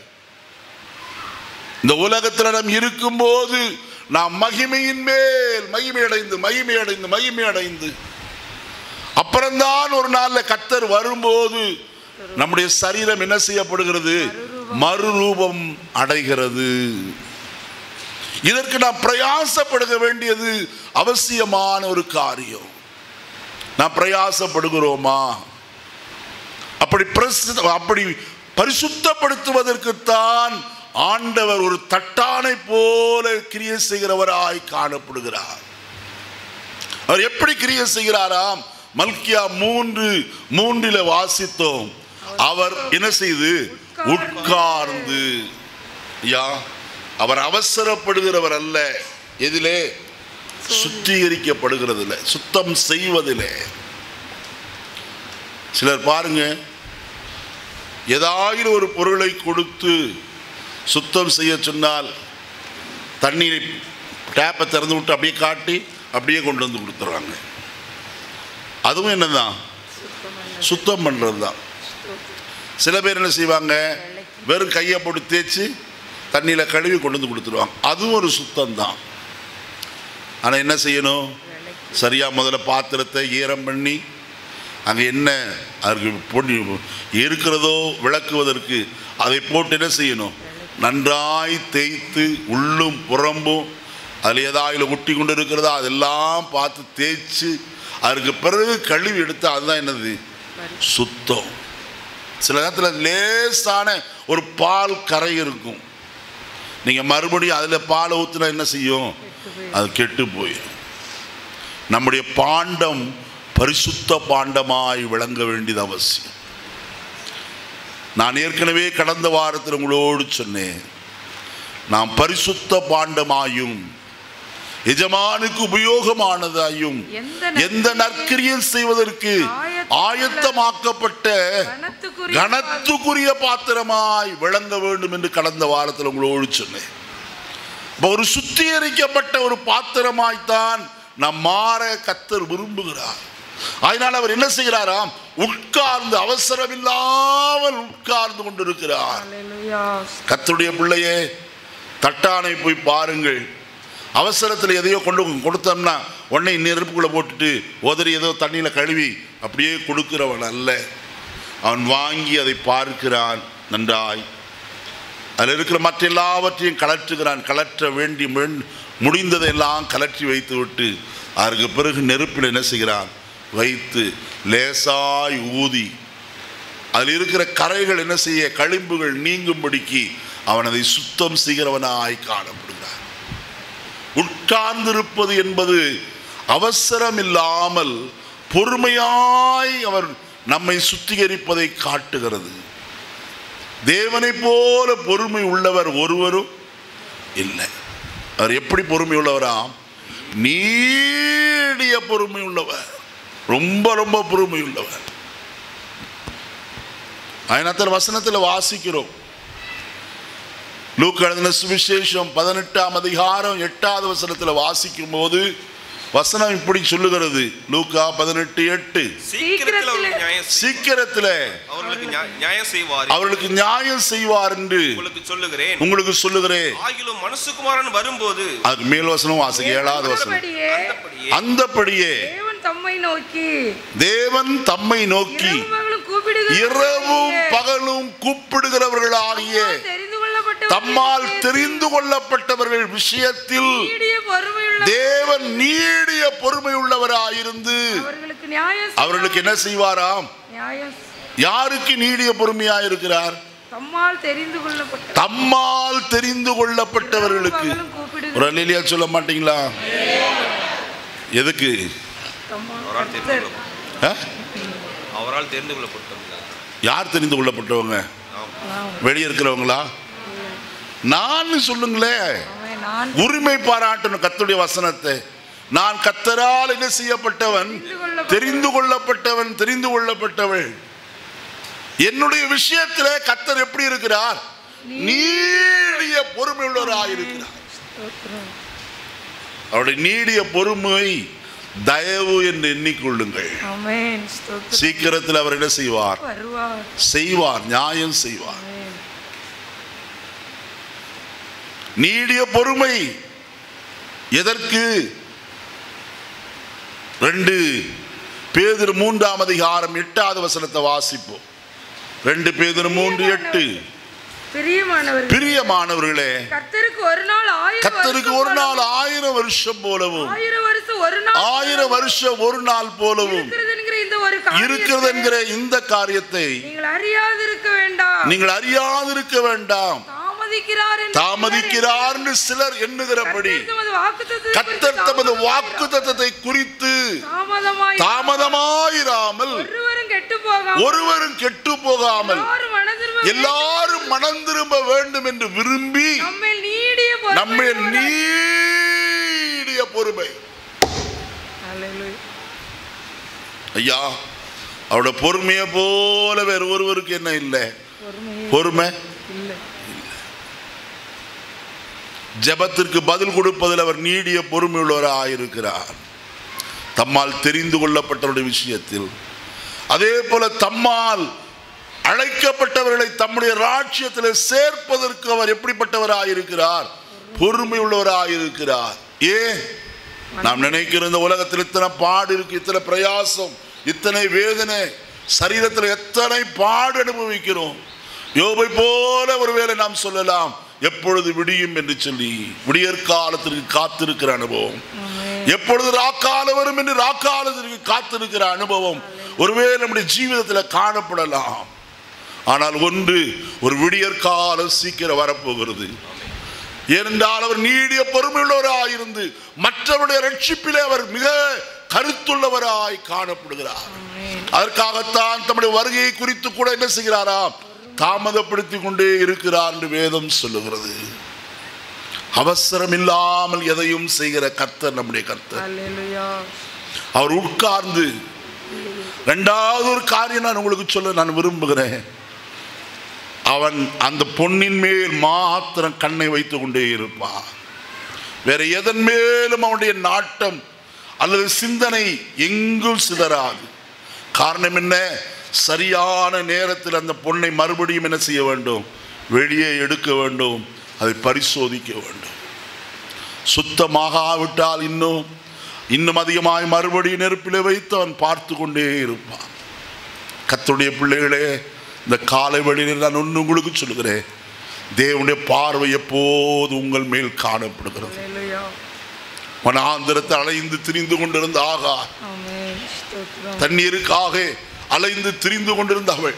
இந்த உலகத்தில் நாம் இருக்கும்போது நாம் மகிமையின் மேல் மகிமை அடைந்து மகிமை அடைந்து மகிமை அடைந்து அப்புறம்தான் ஒரு நாள்ல கத்தர் வரும்போது நம்முடைய சரீரம் என்ன செய்யப்படுகிறது மறுரூபம் அடைகிறது இதற்கு நாம் பிரயாசப்படுக வேண்டியது அவசியமான ஒரு காரியம் நாம் பிரயாசப்படுகிறோமா அப்படி பிரசு- அப்படி பரிசுத்தப்படுத்துவதற்குத்தான் ஆண்டவர் ஒரு தட்டானை போல கிரியை செய்கிறவராய் காணப்படுகிறார் அவர் எப்படி கிரியை செய்கிறாராம் மல்கியா மூன்று மூன்றில வாசித்தோம் அவர் என்ன செய்து உட்கார்ந்து யா அவர் அவசரப்படுகிறவர் அல்ல எதிலே சுத்திகரிக்கப்படுகிறதுல சுத்தம் செய்வதிலே சிலர் பாருங்க ஏதாவது ஒரு பொருளை கொடுத்து சுத்தம் செய்ய சொன்னால் தண்ணீரை டேப்பை திறந்து விட்டு அப்படியே காட்டி அப்படியே கொண்டு வந்து கொடுத்துறாங்க அதுவும் என்னதான் சுத்தம் பண்ணுறது தான் சில பேர் என்ன செய்வாங்க வெறும் கையை போட்டு தேய்ச்சி தண்ணியில் கழுவி கொண்டு வந்து கொடுத்துருவாங்க அதுவும் ஒரு சுத்தம் தான் ஆனால் என்ன செய்யணும் சரியாக முதல்ல பாத்திரத்தை ஈரம் பண்ணி அங்கே என்ன அதுக்கு பொடி இருக்கிறதோ விளக்குவதற்கு அதை போட்டு என்ன செய்யணும் நன்றாய் தேய்த்து உள்ளும் புறம்பும் அதில் ஏதாவது ஒட்டி கொண்டு இருக்கிறதோ அதெல்லாம் பார்த்து தேய்ச்சி அதுக்கு பிறகு கழுவி எடுத்து அதுதான் என்னது சுத்தம் சில நேரத்தில் லேசான ஒரு பால் கரை இருக்கும் நீங்கள் மறுபடியும் அதில் பாலை ஊற்றினா என்ன செய்யும் அது கெட்டு போயிடும் நம்முடைய பாண்டம் பரிசுத்த பாண்டமாய் விளங்க வேண்டியது அவசியம் நான் ஏற்கனவே கடந்த வாரத்தில் உங்களோடு சொன்னேன் நாம் பரிசுத்த பாண்டமாயும் எஜமானுக்கு உபயோகமானதாயும் எந்த எந்த நற்கிரியை செய்வதற்கு ஆயத்தமாக்கப்பட்ட கனத்துக்குரிய கனத்துக்குரிய பாத்திரமாய் விளங்க வேண்டும் என்று கடந்த வாரத்தில் உங்களோடு சொன்னேன் அப்ப ஒரு சுத்திகரிக்கப்பட்ட ஒரு பாத்திரமாய்த்தான் நம் மாற கத்தர் விரும்புகிறார் அதனால் அவர் என்ன செய்கிறாராம் உட்கார்ந்து அவசரமில்லாமல் உட்கார்ந்து கொண்டிருக்கிறார் ஹalleluya கத்தருடைய பிள்ளையே தட்டானை போய் பாருங்கள் அவசரத்தில் எதையோ கொண்டு கொடுத்தோம்னா உடனே நெருப்புக்குள்ளே போட்டுட்டு உதறி ஏதோ தண்ணியில் கழுவி அப்படியே கொடுக்கிறவன் அல்ல அவன் வாங்கி அதை பார்க்கிறான் நன்றாய் அதில் இருக்கிற மற்ற எல்லாவற்றையும் கலற்றுகிறான் கலற்ற வேண்டி மென்- முடிந்ததையெல்லாம் கலற்றி வைத்து விட்டு அதற்கு பிறகு நெருப்பில் என்ன செய்கிறான் வைத்து லேசாய் ஊதி அதில் இருக்கிற கரைகள் என்ன செய்ய களிம்புகள் நீங்கும்படிக்கு அவன் அதை சுத்தம் செய்கிறவனாய் காணப்படுகிறான் உட்கார்ந்திருப்பது என்பது அவசரம் இல்லாமல் பொறுமையாய் அவர் நம்மை சுத்திகரிப்பதை காட்டுகிறது தேவனைப் போல பொறுமை உள்ளவர் ஒருவரும் இல்லை அவர் எப்படி பொறுமை உள்ளவராம் நீடிய பொறுமை உள்ளவர் ரொம்ப ரொம்ப பொறுமை உள்ளவர் அதனத்தில் வசனத்தில் வாசிக்கிறோம் லூக்கு எழுதின சுவிசேஷம் பதினெட்டாம் அதிகாரம் எட்டாவது வசனத்தில் வாசிக்கும் போது வசனம் இப்படி சொல்லுகிறது லூக்கா பதினெட்டு எட்டு சீக்கிரத்தில் அவர்களுக்கு நியாயம் செய்- சீக்கிரத்தில் அவர்களுக்கு நியா- நியாயம் செய்வார் அவர்களுக்கு நியாயம் செய்வார் என்று உங்களுக்கு சொல்லுகிறேன் உங்களுக்கு சொல்லுகிறேன் ஆகிலும் மனுஷகுமாரன் வரும்போது அதுக்கு மேல் வசனம் வாசிக்க ஏழாவது வசனம் அந்தபடியே அந்தபடியே அந்தபடியே தேவன் தம்மை நோக்கி தேவன் தம்மை நோக்கி இரவும் பகலும் கூப்பிடுகிற இரவும் பகலும் கூப்பிடுகிறவர்களாகிய தெரிந்து கொள்ளப்பட்ட தம்மால் தெரிந்து கொள்ளப்பட்டவர்கள் விஷயத்தில் நீடிய பொறுமையுள்ள தேவன் நீடிய பொறுமை உள்ளவராயிருந்து அவர்களுக்கு நியாயம் அவர்களுக்கு என்ன செய்வாராம் நியாயம் யாருக்கு நீடிய பொறுமையாயிருக்கிறார் தம்மால் தெரிந்து கொள்ளப்பட்ட தம்மால் தெரிந்து கொள்ளப்பட்டவர்களுக்கு பகலும் கூப்பிடுகிற ஒரு அல்லேலியா சொல்ல மாட்டீங்களா எதுக்கு தம்மால் அவரால் தெரிந்து கர்த்தர் கொள்ளப்பட்ட- ஆ? அவரால் தெரிந்து கொள்ளப்பட்டவங்க யார் தெரிந்து கொள்ளப்பட்டவங்க ஆம். நாம் வெளியே இருக்கிறவங்களா நான் சொல்லுங்களேன் அவன் நான் உரிமை பாராட்டணும் கத்துடைய வசனத்தை நான் கத்தரால் என்ன செய்யப்பட்டவன் தெரிந்து கொள்ளப்பட்டவன் தெரிந்து கொள்ளப்பட்டவள் என்னுடைய விஷயத்திலே கத்தர் எப்படி இருக்கிறார் நீடிய பொறுமை உள்ளவராயிருக்கிறார் ஸ்தோத்திரம். அவருடைய நீடிய பொறுமை தயவு என்று எண்ணிக்கொள்ளுங்கள் ஆமென் ஸ்தோத்திரம். சீக்கிரத்தில் அவர் என்ன செய்வார் வருவார் செய்வார் நியாயம் செய்வார் ஆமென். நீடிய பொறுமை எதற்கு ரெண்டு பேதிரு மூன்றாம் அதிகாரம் எட்டாவது வசனத்தை வாசிப்போம் ரெண்டு பேதிரு மூன்று எட்டு பிரியமானவர்கள் பிரியமானவர்களே கர்த்தருக்கு ஒரு நாள் ஆயிரம் கத்தருக்கு வருஷம் ஒரு நாள் போலவும், ஆயிரம் வருஷம் போலவும் ஆயிரம் வருஷம் ஒரு நாள் ஆயிரம் வருஷம் ஒரு நாள் போலவும் இருக்கிறது என்கிற இந்த ஒரு காரியத்தை இருக்கிறது என்கிற இந்த காரியத்தை நீங்கள் அறியாதிருக்க வேண்டாம் நீங்கள் அறியாதிருக்க வேண்டாம் தாமதிக்கிறார் என்று தாமதிக்கிறார் என்று சிலர் எண்ணுகிறபடி கர்த்தர் தமது வாக்குத்தத்தத்தை கத்தர் குறித்து தமது வாக்குத்தத்தத்தை குறித்து தாமதமாய் தாமதமாயிராமல் ஒருவரும் கெட்டு போகாமல் ஒருவரும் கெட்டு போகாமல் எல்லாரும் மனதிரும்ப எல்லாரும் மனம் திரும்ப வேண்டும் என்று விரும்பி நம்மை நீடிய பொறுமை நம்மை உள்ளவராய். நீடிய பொறுமை அல்லேலூயா. ஐயா அவரோட பொறுமையை போல வேற ஒருவருக்கு என்ன இல்லை பொறுமையே பொறுமை இல்லை ஜெபத்திற்கு பதில் கொடுப்பதில் அவர் நீடிய பொறுமை உள்ளவராயிருக்கிறார் தம்மால் தெரிந்து கொள்ளப்பட்டவருடைய விஷயத்தில் அதே போல தம்மால் அழைக்கப்பட்டவர்களை தம்முடைய ராட்சியத்தில் சேர்ப்பதற்கு அவர் எப்படிப்பட்டவராயிருக்கிறார் பொறுமை உள்ளவராயிருக்கிறார் ஏன் நாம் நினைக்கிற இந்த உலகத்தில் இத்தனை பாடு இருக்கு இத்தனை பிரயாசம் இத்தனை வேதனை சரீரத்தில் எத்தனை பாடு அனுபவிக்கிறோம் யோபை போல ஒருவேளை நாம் சொல்லலாம் எப்பொழுது விடியும் என்று சொல்லி விடியற்காலத்திற்கு காத்திருக்கிற அனுபவம் எப்பொழுது ராக்காலம் வரும் என்று ராக்காலத்திற்கு காத்திருக்கிற அனுபவம் ஒருவேளை நம்முடைய ஜீவிதத்தில் காணப்படலாம் ஆனால் ஒன்று ஒரு விடியற்காலம் சீக்கிரம் வரப்போகிறது ஏனென்றால் அவர் நீடிய பொறுமையுள்ளவராயிருந்து மற்றவருடைய ரட்சிப்பிலே அவர் மிக கருத்துள்ளவராய் காணப்படுகிறார் அதற்காகத்தான் தம்முடைய வருகையை குறித்து கூட என்ன செய்கிறாராம் தாமதப்படுத்தி கொண்டே இருக்கிறார் என்று வேதம் சொல்லுகிறது அவசரம் இல்லாமல் எதையும் செய்கிற கர்த்தர் நம்முடைய கர்த்தர் அல்லேலூயா அவர் உட்கார்ந்து ரெண்டாவது ஒரு காரியம் நான் உங்களுக்கு சொல்ல நான் விரும்புகிறேன் அவன் அந்த பொன்னின் மேல் மாத்திரம் கண்ணை வைத்து கொண்டே இருப்பான் வேற எதன் மேலும் அவனுடைய நாட்டம் அல்லது சிந்தனை எங்கும் சிதறாது காரணம் என்ன சரியான நேரத்தில் அந்த பொண்ணை மறுபடியும் என்ன செய்ய வேண்டும் வெளியே எடுக்க வேண்டும் அதை பரிசோதிக்க வேண்டும் சுத்தமாகாவிட்டால் இன்னும் இன்னும் அதிகமாய் மறுபடியும் நெருப்பிலே வைத்து அவன் பார்த்து கொண்டே இருப்பான் கர்த்தருடைய பிள்ளைகளே இந்த காலை வழியில் நான் ஒன்று உங்களுக்கு சொல்லுகிறேன் தேவனுடைய பார்வை எப்போது உங்கள் மேல் காணப்படுகிறது ஹalleluya வனாந்திரத்தை அலைந்து திரிந்து கொண்டிருந்த ஆகார் ஆமென் ஸ்தோத்திரம் தண்ணீருக்காக அலைந்து திரிந்து கொண்டிருந்த அவள்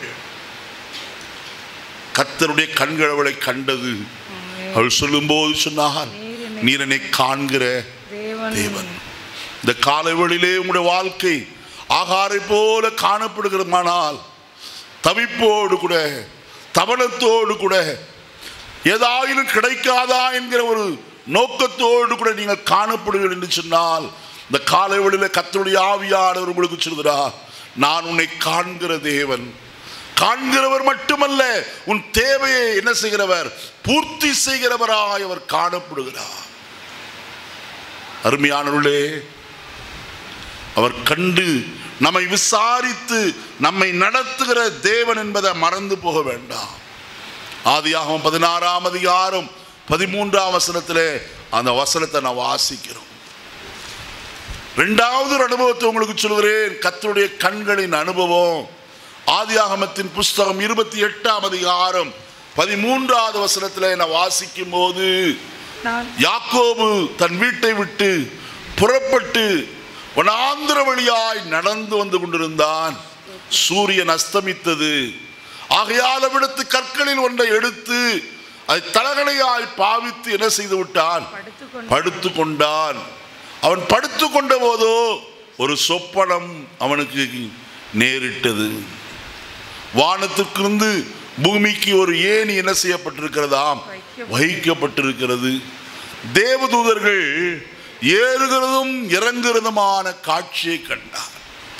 கத்தருடைய கண்கள் அவளை கண்டது ஆமென் அவள் சொல்லும்போது சொன்னார் நீர் என்னை காண்கிற தேவன் தேவன் இந்த காலைவெளியிலே உங்களுடைய வாழ்க்கை ஆகாரை போல காணப்படுகிறமானால் தவிப்போடு கூட தவணத்தோடு கூட ஏதாயிலும் கிடைக்காதா என்கிற ஒரு நோக்கத்தோடு கூட நீங்கள் காணப்படுவீர்கள் என்று சொன்னால் இந்த காலைவெளியில கத்தருடைய ஆவியானவர் உங்களுக்கு சொல்கிறார் நான் உன்னை காண்கிற தேவன் காண்கிறவர் மட்டுமல்ல உன் தேவையை என்ன செய்கிறவர் பூர்த்தி செய்கிறவராய் அவர் காணப்படுகிறார் அருமையானவர்களே அவர் கண்டு நம்மை விசாரித்து நம்மை நடத்துகிற தேவன் என்பதை மறந்து போக வேண்டாம் ஆதியாகமம் பதினாறாம் அதிகாரம் பதிமூன்றாம் வசனத்திலே அந்த வசனத்தை நான் வாசிக்கிறோம் ரெண்டாவது ஒரு அனுபவத்தை உங்களுக்கு சொல்கிறேன் கர்த்தருடைய கண்களின் அனுபவம் ஆதியாகமத்தின் புஸ்தகம் இருபத்தி எட்டாம் அதிகாரம் பதிமூன்றாவது வசனத்திலே நான் வாசிக்கும் போது நான் யாக்கோபு தன் வீட்டை விட்டு புறப்பட்டு வனாந்திர வழியாய் நடந்து வந்து கொண்டிருந்தான் சூரியன் அஸ்தமித்தது ஆகையால் அவ்விடத்து கற்களில் ஒன்றை எடுத்து அதை தலகணையாய் பாவித்து என்ன செய்து விட்டான் படுத்துக்கொண்டு படுத்து கொண்டான் அவன் படுத்து கொண்ட போதோ ஒரு சொப்பனம் அவனுக்கு நேரிட்டது வானத்திற்கிருந்து பூமிக்கு ஒரு ஏணி என்ன செய்யப்பட்டிருக்கிறதாம் வைக்கப்பட்டிருக்கிறது தேவதூதர்கள் ஏறுகிறதும் இறங்குறதுமான காட்சியை கண்டான்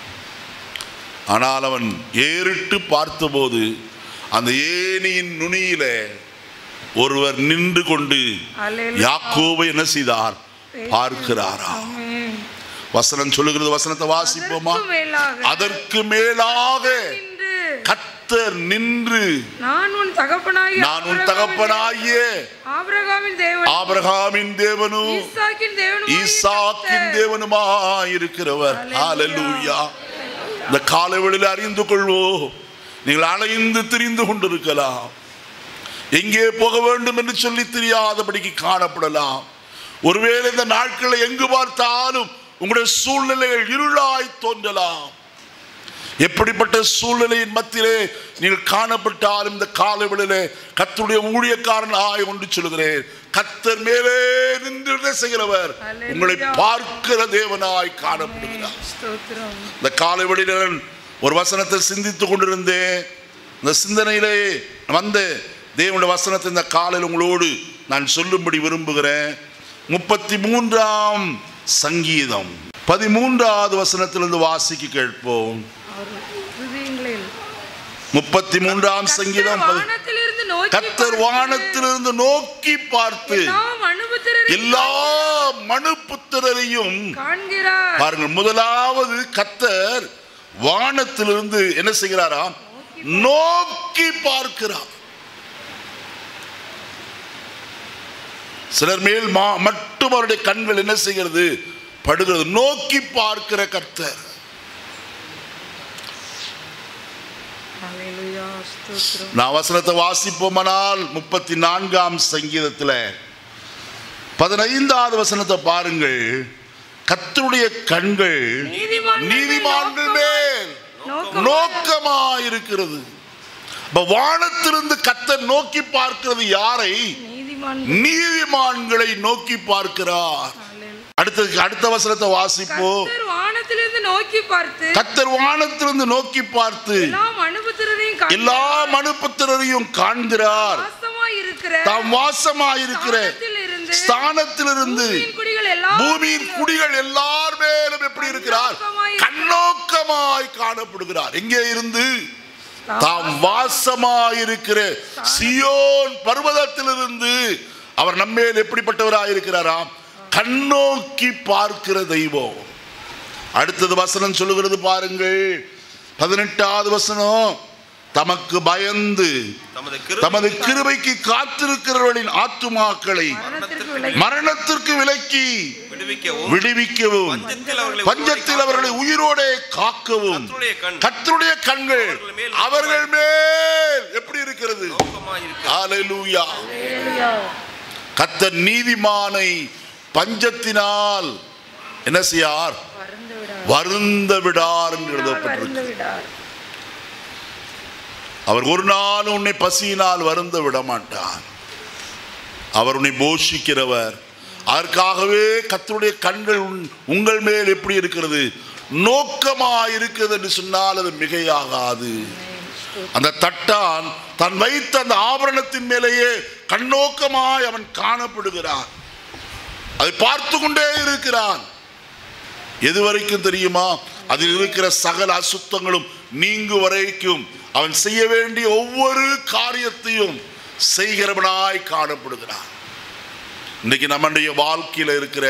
ஆனால் அவன் ஏறிட்டு பார்த்தபோது அந்த ஏணியின் நுனியில ஒருவர் நின்று கொண்டு ஹalleluya யாக்கோபை என்ன செய்தார் பார்க்கிறாரா ஆமென் வசனம் சொல்லுகிறது வசனத்தை வாசிப்போமா அதற்கு மேலாக அதற்கு மேலாக நின்று கத்தர் நின்று நான் உன் தகப்பனாகிய நான் உன் தகப்பனாகிய ஆபிரகாமின் தேவன் ஆபிரகாமின் தேவனும் ஈசாக்கின் தேவனும் ஈசாக்கின் தேவனுமாய் இருக்கிறவர் ஹalleluya இந்த காலவெளியில் அறிந்து கொள்வோம் நீங்கள் அலைந்து திரிந்து கொண்டிருக்கலாம் எங்கே போக வேண்டும் என்று சொல்லி தெரியாதபடிக்கு காணப்படலாம் ஒருவேளை இந்த நாட்களை எங்கு பார்த்தாலும் உங்களுடைய சூழ்நிலைகள் இருளாய் தோன்றலாம் எப்படிப்பட்ட சூழ்நிலையின் மத்தியிலே நீங்கள் காணப்பட்டாலும் இந்த காலவெளியிலே கத்தருடைய ஊழியக்காரன் ஆய் ஒன்று சொல்கிறேன் கத்தர் மேலே நின்று என்ன செய்கிறவர் Hallelujah. உங்களை பார்க்கிற தேவனாய் காணப்படுகிறார் ஸ்தோத்திரம் இந்த காலை வழியில் ஒரு வசனத்தை சிந்தித்துக் கொண்டிருந்தேன் இந்த சிந்தனையிலே வந்த தேவனுடைய வசனத்தை இந்த காலையில் உங்களோடு நான் சொல்லும்படி விரும்புகிறேன் முப்பத்தி மூன்றாம் சங்கீதம் பதிமூன்றாவது வசனத்திலிருந்து வாசிக்க கேட்போம் அவர் ஹிருதயங்களில் முப்பத்தி மூன்றாம் சங்கீதம் பதி- வானத்திலிருந்து நோக்கி கத்தர் வானத்திலிருந்து நோக்கி பார்த்து எல்லா மனுபுத்திரரையும் எல்லா மனுப்புத்திரரையும் காண்கிறார் பாருங்கள் முதலாவது கத்தர் வானத்திலிருந்து என்ன செய்கிறாராம் நோக்கி பார்க்கிறார் சிலர் மேல் மா- மட்டும் அவருடைய கண்கள் என்ன செய்கிறது படுகிறது நோக்கி பார்க்கிற கர்த்தர் ஹalleluya ஸ்தோத்திரம் நான் வசனத்தை வாசிப்போமானால் முப்பத்தி நான்காம் சங்கீதத்தில் பதினைந்தாவது வசனத்தை பாருங்கள் கர்த்தருடைய கண்கள் நீதிமான்கள் மேல் நீதிமான்கள் மேல் நோக்கம் நோக்கமாயிருக்கிறது இப்ப வானத்திலிருந்து கத்தர் நோக்கி பார்க்கிறது யாரை நீதிமான் நீதிமான்களை நோக்கி பார்க்கிறார் அடுத்தது அடுத்த வசனத்தை வாசிப்போம் கர்த்தர் வானத்திலிருந்து நோக்கி பார்த்து கத்தர் வானத்திலிருந்து நோக்கி பார்த்து எல்லா மனுபுத்திரரையும் காண்கிறார். எல்லா மனுபுத்திரரையும் காண்கிறார் வாசமாய் இருக்கிற தாம் வாசமாயிருக்கிற ஸ்தானத்திலிருந்து ஸ்தானத்திலிருந்து பூமியின் குடிகள் எல்லாம் பூமியின் குடிகள் எல்லார் மேலும் எப்படி இருக்கிறார் கண்ணோக்கமாய் காணப்படுகிறார் எங்கே இருந்து தாம் வாசமாயிருக்கிற சியோன் பர்வதத்திலிருந்து அவர் நம்மேல் எப்படிப்பட்டவராய் இருக்கிறாராம் கண்ணோக்கி பார்க்கிற தெய்வம் அடுத்தது வசனம் சொல்லுகிறது பாருங்கள் பதினெட்டாவது வசனம் தமக்கு பயந்து தமது கிருபை தமது கிருபைக்கு காத்திருக்கிறவர்களின் ஆத்துமாக்களை மரணத்திற்கு விலகி மரணத்திற்கு விலக்கி விடுவிக்கவும் விடுவிக்கவும் பஞ்சத்தில் அவர்களை பஞ்சத்தில் அவர்களை உயிரோடே காக்கவும் கர்த்தருடைய கண் கர்த்தருடைய கண்கள் அவர்கள் மேல் எப்படி இருக்கிறது நோக்கமாயிருக்கு ஹalleluya கர்த்தர் நீதிமானை பஞ்சத்தினால் என்ன செய்யார் வறந்து விடார் வருந்த விடார் என்று எழுதப்பட்டிருக்கு வறந்து விடார் அவர் ஒரு நாள் உன்னை பசியினால் வருந்த விட மாட்டார் அவர் உன்னை போஷிக்கிறவர் அதற்காகவே கர்த்தருடைய கண்கள் உன்- உங்கள் மேல் எப்படி இருக்கிறது நோக்கமாக இருக்கிறது என்று சொன்னால் அது மிகையாகாது அந்த தட்டான் தன் வைத்த அந்த ஆபரணத்தின் மேலேயே கண்ணோக்கமாய் அவன் காணப்படுகிறான் அதை பார்த்து கொண்டே இருக்கிறான் எது வரைக்கும் தெரியுமா அதில் இருக்கிற சகல அசுத்தங்களும் நீங்கு வரைக்கும் அவன் செய்ய வேண்டிய ஒவ்வொரு காரியத்தையும் செய்கிறவனாய் காணப்படுகிறான் இன்னைக்கு நம்முடைய வாழ்க்கையில இருக்கிற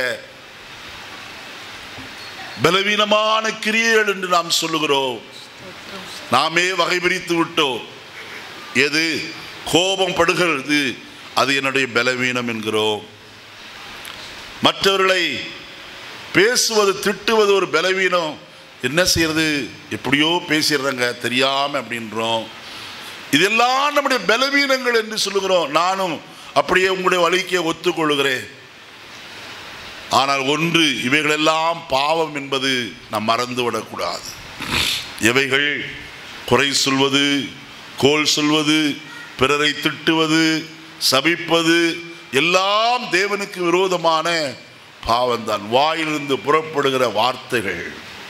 பலவீனமான கிரியைகள் என்று நாம் சொல்லுகிறோம் நாமே வகை பிரித்து விட்டோம் எது கோபம் படுகிறது அது என்னுடைய பலவீனம் என்கிறோம் மற்றவர்களை பேசுவது திட்டுவது ஒரு பலவீனம் என்ன செய்யறது எப்படியோ பேசிடுறாங்க தெரியாம அப்படின்றோம் இதெல்லாம் நம்முடைய பலவீனங்கள் என்று சொல்லுகிறோம் நானும் அப்படியே உங்களுடைய வழிக்கே ஒத்துக்கொள்கிறேன் ஆனால் ஒன்று இவைகளெல்லாம் பாவம் என்பது நாம் மறந்து விடக்கூடாது எவைகள் குறை சொல்வது கோல் சொல்வது பிறரை திட்டுவது சபிப்பது எல்லாம் தேவனுக்கு விரோதமான பாவம்தான் வாயிலிருந்து புறப்படுகிற வார்த்தைகள்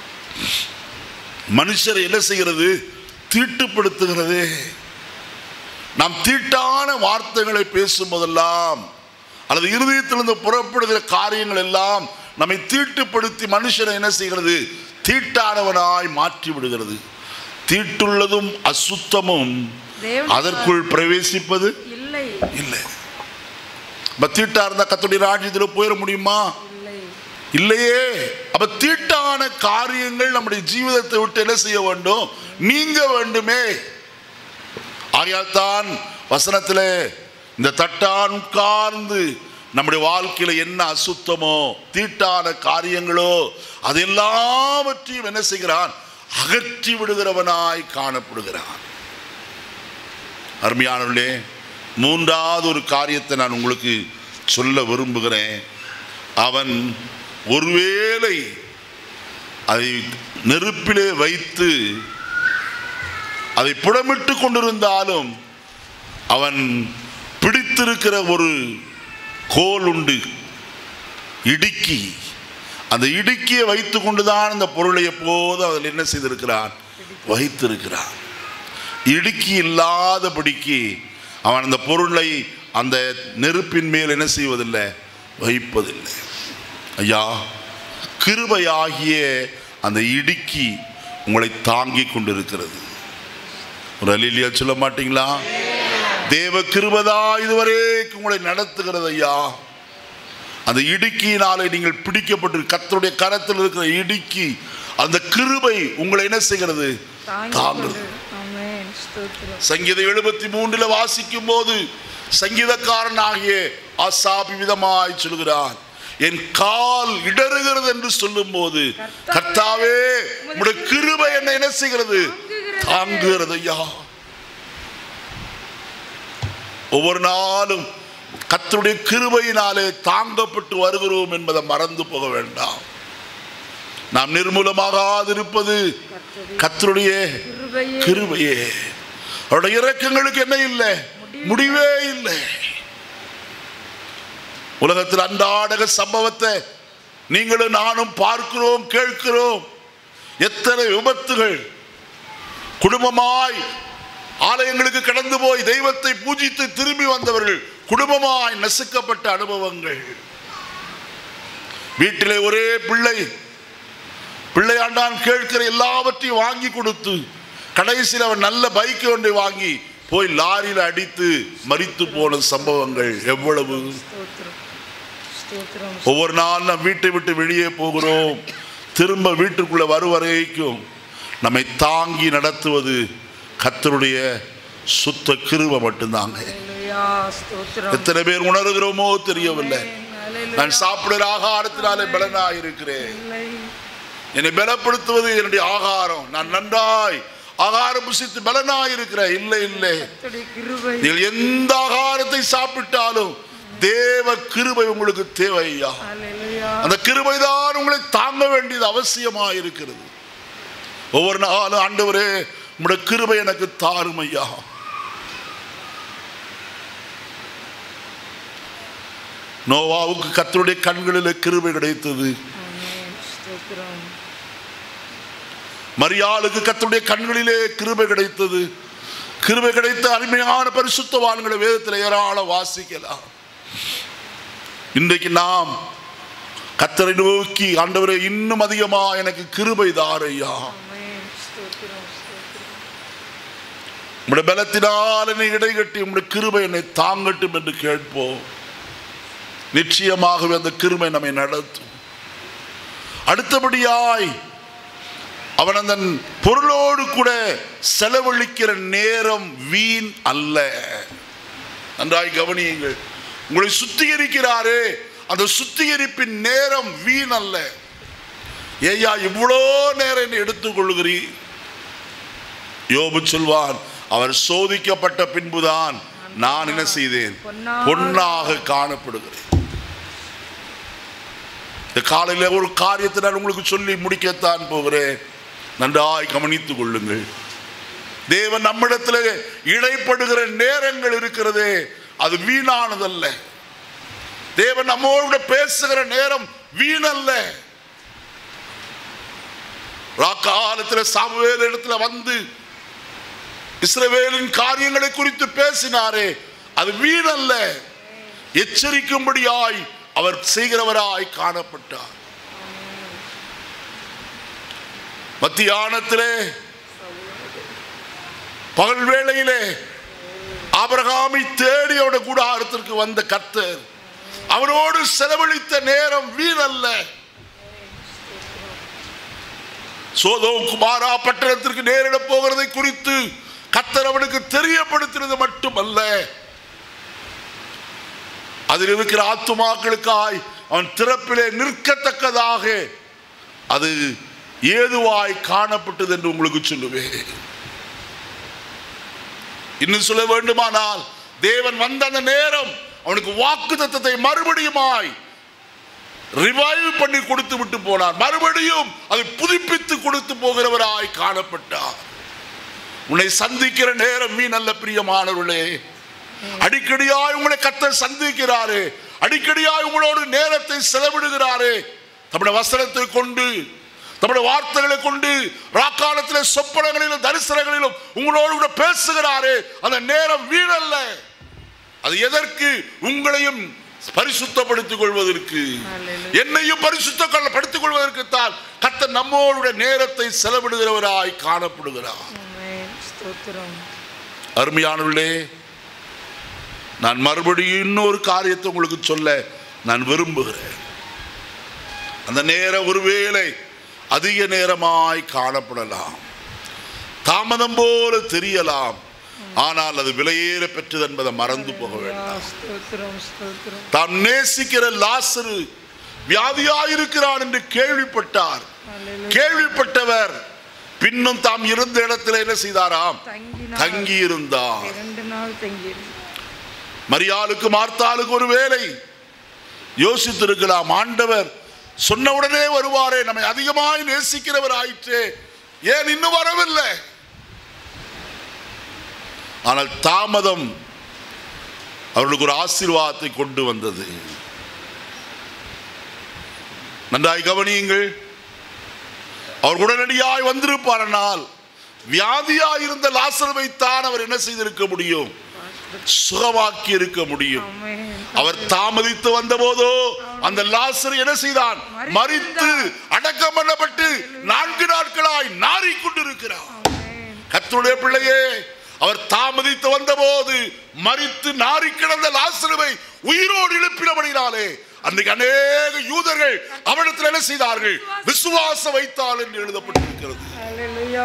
மனுஷரை என்ன செய்கிறது தீட்டுப்படுத்துகிறது நாம் தீட்டான வார்த்தைகளை பேசும்போதெல்லாம் அல்லது இருதயத்திலிருந்து புறப்படுகிற காரியங்கள் எல்லாம் நம்மை தீட்டுப்படுத்தி மனுஷனை என்ன செய்கிறது தீட்டானவனாய் மாற்றி விடுகிறது தீட்டுள்ளதும் அசுத்தமும் தேவனுக்கு அதற்குள் பிரவேசிப்பது இல்லை இல்லை அப்ப தீட்டா இருந்தா கத்துடைய ராஜ்யத்தில் போயிட முடியுமா இல்லை இல்லையே அப்ப தீட்டான காரியங்கள் நம்முடைய ஜீவிதத்தை விட்டு என்ன செய்ய வேண்டும் நீங்க வேண்டுமே ஆகையால் தான் வசனத்திலே இந்த தட்டான் உட்கார்ந்து நம்முடைய வாழ்க்கையில என்ன அசுத்தமோ தீட்டான காரியங்களோ அது எல்லாவற்றையும் என்ன செய்கிறான் அகற்றி விடுகிறவனாய் காணப்படுகிறான் அருமையானவர்களே மூன்றாவது ஒரு காரியத்தை நான் உங்களுக்கு சொல்ல விரும்புகிறேன் அவன் ஒருவேளை அதை நெருப்பிலே வைத்து அதை புடமிட்டு கொண்டிருந்தாலும் அவன் பிடித்திருக்கிற ஒரு கோல் உண்டு இடுக்கி அந்த இடுக்கியை வைத்து கொண்டுதான் அந்த பொருளை எப்போதும் அதில் என்ன செய்திருக்கிறான் வைத்திருக்கிறான் இடுக்கி இல்லாதபடிக்கு அவன் அந்த பொருளை அந்த நெருப்பின் மேல் என்ன செய்வதில்லை வைப்பதில்லை ஐயா கிருபையாகிய அந்த இடுக்கி உங்களை தாங்கி கொண்டிருக்கிறது ஒரு அலிலியா சொல்ல மாட்டீங்களா தேவ கிருபதா இதுவரைக்கும் உங்களை நடத்துகிறது ஐயா அந்த இடுக்கியினாலே நீங்கள் பிடிக்கப்பட்டு கர்த்தருடைய கரத்தில் இருக்கிற இடுக்கி அந்த கிருபை உங்களை என்ன செய்கிறது தாங்கி தாங்குறது கொண்டு ஆமென் ஸ்தோத்திரம் சங்கீதம் எழுபத்தி மூன்றுல வாசிக்கும் போது சங்கீதக்காரன் ஆகிய ஆசாபி விதமாய் சொல்கிறான் என் கால் இடறுகிறது என்று சொல்லும் போது கர்த்தாவே உம்முடைய கிருபை என்ன என்ன செய்கிறது தாங்குகிறது ஐயா ஒவ்வொரு நாளும் கர்த்தருடைய கிருபையினாலே தாங்கப்பட்டு வருகிறோம் என்பதை மறந்து போக வேண்டாம் நாம் நிர்மூலமாகாதிருப்பது கர்த்தருடைய கிருபையே கிருபையே அவருடைய இரக்கங்களுக்கு என்ன இல்லை முடிவே இல்லை உலகத்தில் அன்றாடக சம்பவத்தை நீங்களும் நானும் பார்க்கிறோம் கேட்கிறோம் எத்தனை விபத்துகள் குடும்பமாய் ஆலயங்களுக்கு கடந்து போய் தெய்வத்தை பூஜித்து திரும்பி வந்தவர்கள் குடும்பமாய் நசுக்கப்பட்ட அனுபவங்கள் வீட்டிலே ஒரே பிள்ளை பிள்ளையாண்டான் கேட்கிற எல்லாவற்றையும் வாங்கி கொடுத்து கடைசியில் அவன் நல்ல பைக் ஒன்றை வாங்கி போய் லாரியில் அடித்து மரித்து போன சம்பவங்கள் எவ்வளவு ஸ்தோத்திரம் ஸ்தோத்திரம் ஒவ்வொரு நாள் நாம் வீட்டை விட்டு வெளியே போகிறோம் திரும்ப வீட்டுக்குள்ள வரும் வரைக்கும் நம்மை தாங்கி நடத்துவது கர்த்தருடைய சுத்த கிருபை மட்டும்தாங்க ஹalleluya ஸ்தோத்திரம் எத்தனை பேர் உணர்கிறோமோ தெரியவில்லை ஆமென். நான் சாப்பிடுற ஆகாரத்தினாலே பலனாய் இருக்கிறேன் இல்லை என்னை பலப்படுத்துவது என்னுடைய ஆகாரம் நான் நன்றாய் ஆகாரம் புசித்து பலனாய் இருக்கிறேன் இல்லை இல்லை கர்த்தருடைய கிருபை நீங்கள் எந்த ஆகாரத்தை சாப்பிட்டாலும் தேவ கிருபை உங்களுக்கு தேவை ஐயா அல்லேலூயா அந்த கிருபை தான் உங்களை தாங்க வேண்டியது அவசியமாக இருக்கிறது ஒவ்வொரு நாளும் ஆண்டவரே உங்களுடைய கிருபை எனக்கு தாரும் ஐயா நோவாவுக்கு கத்தருடைய கண்களில் கிருபை கிடைத்தது ஆமென் ஸ்தோத்திரம் மரியாளுக்கு கத்தருடைய கண்களிலே கிருபை கிடைத்தது கிருபை கிடைத்த அருமையான பரிசுத்தவான்களை வேதத்தில் ஏராளம் வாசிக்கலாம் இன்றைக்கு நாம் கத்தரை நோக்கி ஆண்டவரே இன்னும் அதிகமா எனக்கு கிருபை தாரையா ஆமென் ஸ்தோத்திரம் ஸ்தோத்திரம் உம்முடைய பலத்தினால் என்னை இடைகட்டி உம்முடைய கிருபை என்னை தாங்கட்டும் என்று கேட்போம் நிச்சயமாகவே அந்த கிருபை நம்மை நடத்தும் அடுத்தபடியாய் அவன் அந்த பொருளோடு கூட செலவழிக்கிற நேரம் வீண் அல்ல நன்றாய் கவனியுங்கள் உங்களை சுத்திகரிக்கிறாரே அந்த சுத்திகரிப்பின் நேரம் வீண் அல்ல ஏய்யா இவ்வளோ நேரம் என்னை எடுத்துக்கொள்கிறீர் யோபு சொல்வான் அவர் சோதிக்கப்பட்ட பின்புதான் நான் என்ன செய்தேன் பொன்னாக பொன்னாக காணப்படுகிறேன் இந்த காலையில ஒரு காரியத்தை நான் உங்களுக்கு சொல்லி முடிக்கத்தான் போகிறேன் நன்றாய் கவனித்துக் கொள்ளுங்கள் தேவன் நம்மிடத்தில் இடைப்படுகிற நேரங்கள் இருக்கிறதே அது வீணானதல்ல தேவன் நம்மோடு பேசுகிற நேரம் வீணல்ல காலத்தில் சாமுவேல் இடத்துல வந்து இஸ்ரவேலின் காரியங்களை குறித்து பேசினாரே அது வீணல்ல எச்சரிக்கும்படியாய் அவர் செய்கிறவராய் காணப்பட்டார் மத்தியானத்திலே பகல் வேளையிலே ஆபிரகாமை தேடி அவருடைய கூடாரத்திற்கு வந்த கர்த்தர் அவனோடு செலவழித்த நேரம் வீணல்ல சோதோ குமாரா பட்டணத்திற்கு நேரிட போகிறதை குறித்து கத்தர் அவனுக்கு தெரியப்படுத்தினது மட்டுமல்ல அதில் இருக்கிற ஆத்துமாக்களுக்காய் அவன் திறப்பிலே நிற்கத்தக்கதாக அது ஏதுவாய் காணப்பட்டது என்று உங்களுக்கு சொல்லுவேன் இன்னும் சொல்ல வேண்டுமானால் தேவன் வந்த அந்த நேரம் அவனுக்கு வாக்கு தத்தத்தை மறுபடியுமாய் ரிவைவ் பண்ணி கொடுத்து விட்டு போனார் மறுபடியும் அதை புதுப்பித்து கொடுத்து போகிறவராய் காணப்பட்டார் உன்னை சந்திக்கிற நேரம் மீ நல்ல பிரியமானவர்களே அடிக்கடியாய் உங்களை கத்தர் சந்திக்கிறாரே அடிக்கடியாய் உங்களோடு நேரத்தை செலவிடுகிறாரே நம்முடைய வசனத்தை கொண்டு நம்முடைய வார்த்தைகளை கொண்டு ராக்காலத்திலே சொப்பனங்களிலும் தரிசனங்களிலும் உங்களோடு கூட பேசுகிறாரே அந்த நேரம் வீணல்ல அது எதற்கு உங்களையும் பரிசுத்தப்படுத்திக் கொள்வதற்கு Hallelujah. என்னையும் பரிசுத்தப்படுத்திக் கொள்வதற்கு தான் கத்தர் நம்மோட நேரத்தை செலவிடுகிறவராய் காணப்படுகிறார் ஆமென் ஸ்தோத்திரம் அருமையானவர்களே நான் மறுபடியும் இன்னொரு காரியத்தை உங்களுக்கு சொல்ல நான் விரும்புகிறேன் அந்த நேரம் ஒருவேளை அதிக நேரமாய் காணப்படலாம் தாமதம் போல தெரியலாம் ஆனால் அது விலையேற பெற்றது என்பதை மறந்து போக வேண்டாம் ஸ்தோத்திரம் ஸ்தோத்திரம் தாம் நேசிக்கிற லாசரு வியாதியாயிருக்கிறான் என்று கேள்விப்பட்டார் Hallelujah. கேள்விப்பட்டவர் பின்னும் தாம் இருந்த இடத்துல என்ன செய்தாராம் தங்கினார் தங்கி இருந்தார் இரண்டு நாள் தங்கியிருந்தார் மரியாளுக்கு மார்த்தாளுக்கு ஒரு வேலை யோசித்திருக்கலாம் ஆண்டவர் சொன்ன உடனே வருவாரே நம்மை அதிகமாய் நேசிக்கிறவர் ஆயிற்றே ஏன் இன்னும் வரவில்லை ஆனால் தாமதம் அவர்களுக்கு ஒரு ஆசீர்வாதத்தை கொண்டு வந்தது நன்றாய் கவனியுங்கள் அவர் உடனடியாய் வந்திருப்பாரனால் வியாதியாய் இருந்த லாசருவை தான் அவர் என்ன செய்திருக்க முடியும் சுகமாக்கி இருக்க முடியும் ஆமென் அவர் தாமதித்து வந்தபோதோ அந்த லாசர் என்ன செய்தான் மரித்து அடக்கம் பண்ணப்பட்டு நான்கு நாட்களாய் நாறிக்கொண்டிருக்கிறார் ஆமென் கர்த்தருடைய பிள்ளையே அவர் தாமதித்து வந்தபோது மரித்து நாறி கிடந்த லாசருவை உயிரோடு எழுப்பினபடினாலே அன்றைக்கு அநேக யூதர்கள் அவனிடத்தில் என்ன செய்தார்கள் விசுவாசம் வைத்தால் என்று எழுதப்பட்டிருக்கிறது ஹalleluya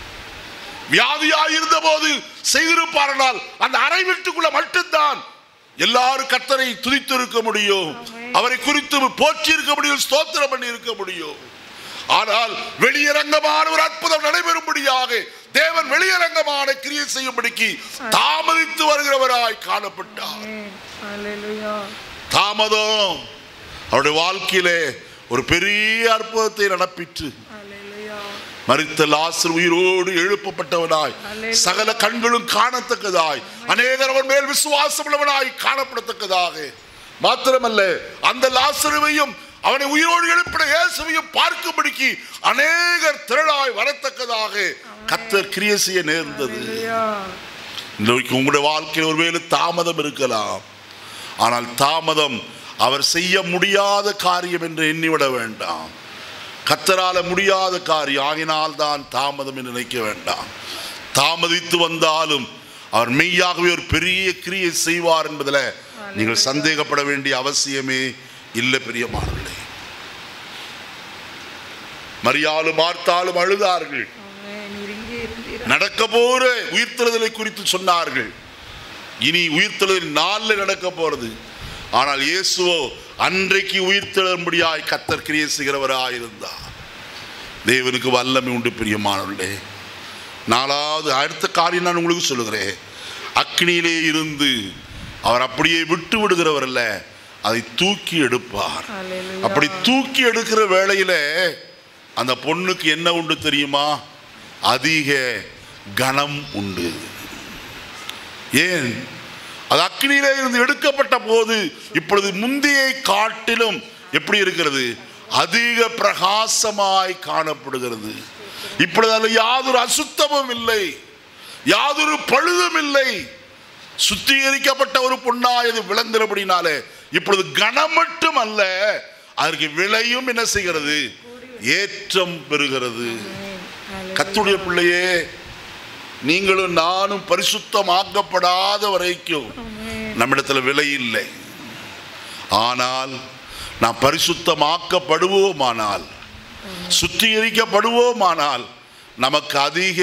வியாதியாய் இருந்த போது செய்திருப்பார்கள் அந்த அறை வீட்டுக்குள்ள மட்டும்தான் எல்லாரும் கத்தரை துதித்திருக்க முடியும் ஆமென். அவரை குறித்து போற்றி இருக்க முடியும் ஸ்தோத்திரம் பண்ணி இருக்க முடியும் ஆனால் வெளியரங்கமான ஒரு அற்புதம் நடைபெறும்படியாக தேவன் வெளியரங்கமான கிரியை செய்யும்படிக்கு தாமதித்து வருகிறவராய் காணப்பட்டார் ஆமென் ஹalleluya தாமதம் அவருடைய வாழ்க்கையிலே ஒரு பெரிய அற்புதத்தை நடப்பிற்று ஹalleluya மரித்த லாசர் உயிரோடு எழுப்பப்பட்டவனாய் அல்லேலூயா. சகல கண்களும் காணத்தக்கதாய் அநேகர் அவன் மேல் விசுவாசம் உள்ளவனாய் காணப்படத்தக்கதாக மாத்திரமல்ல அந்த லாசருவையும் அவனை உயிரோடு எழுப்பின இயேசுவையும் பார்க்கும்படிக்கு அநேகர் திரளாய் வரத்தக்கதாக கத்தர் கிரியை செய்ய நேர்ந்தது ஹalleluya இன்றைக்கு உங்களுடைய வாழ்க்கையில் ஒருவேளை தாமதம் இருக்கலாம் ஆனால் தாமதம் அவர் செய்ய முடியாத காரியம் என்று எண்ணிவிட வேண்டாம் கத்தரால முடியாத காரியம் ஆகினால் தான் தாமதம் என்று நினைக்க வேண்டாம் தாமதித்து வந்தாலும் அவர் மெய்யாகவே ஒரு பெரிய கிரியை செய்வார் என்பதில் நீங்கள் சந்தேகப்பட வேண்டிய அவசியமே இல்லை பிரியமானவர்களே மரியாலும் மார்த்தாலும் அழுதார்கள் ஆமென் நீர் இங்கே இருந்தீர் நடக்க போற உயிர்த்தெழுதலை குறித்து சொன்னார்கள் இனி உயிர்த்தெழுதல் நாளில் நடக்க போறது ஆனால் இயேசுவோ அன்றைக்கு உயிர்த்தெழும்படியாய் கத்தர் கிரியை செய்கிறவராய் இருந்தார் தேவனுக்கு வல்லமை உண்டு பிரியமானவர்களே நாலாவது அடுத்த காரியம் நான் உங்களுக்கு சொல்லுகிறேன் அக்னியிலே இருந்து அவர் அப்படியே விட்டு விடுகிறவர் அல்ல அதை தூக்கி எடுப்பார் ஹalleluya அப்படி தூக்கி எடுக்கிற வேளையில அந்த பொண்ணுக்கு என்ன உண்டு தெரியுமா அதிக கனம் உண்டு ஏன் அது அக்னியிலே இருந்து எடுக்கப்பட்ட போது இப்பொழுது முந்தியை காட்டிலும் எப்படி இருக்கிறது அதிக பிரகாசமாய் காணப்படுகிறது இப்பொழுது அதில் யாதொரு அசுத்தமும் இல்லை யாதொரு பழுதும் இல்லை சுத்திகரிக்கப்பட்ட ஒரு பொண்ணாய் அது விளங்குறபடினாலே இப்பொழுது கனம் மட்டும் அல்ல அதற்கு விலையும் என்ன செய்கிறது ஏற்றம் பெறுகிறது கத்துடைய பிள்ளையே நீங்களும் நானும் பரிசுத்தமாக்கப்படாத வரைக்கும் நம்மிடத்துல விலை இல்லை ஆனால் நாம் பரிசுத்தமாக்கப்படுவோமானால் சுத்திகரிக்கப்படுவோமானால் நமக்கு அதிக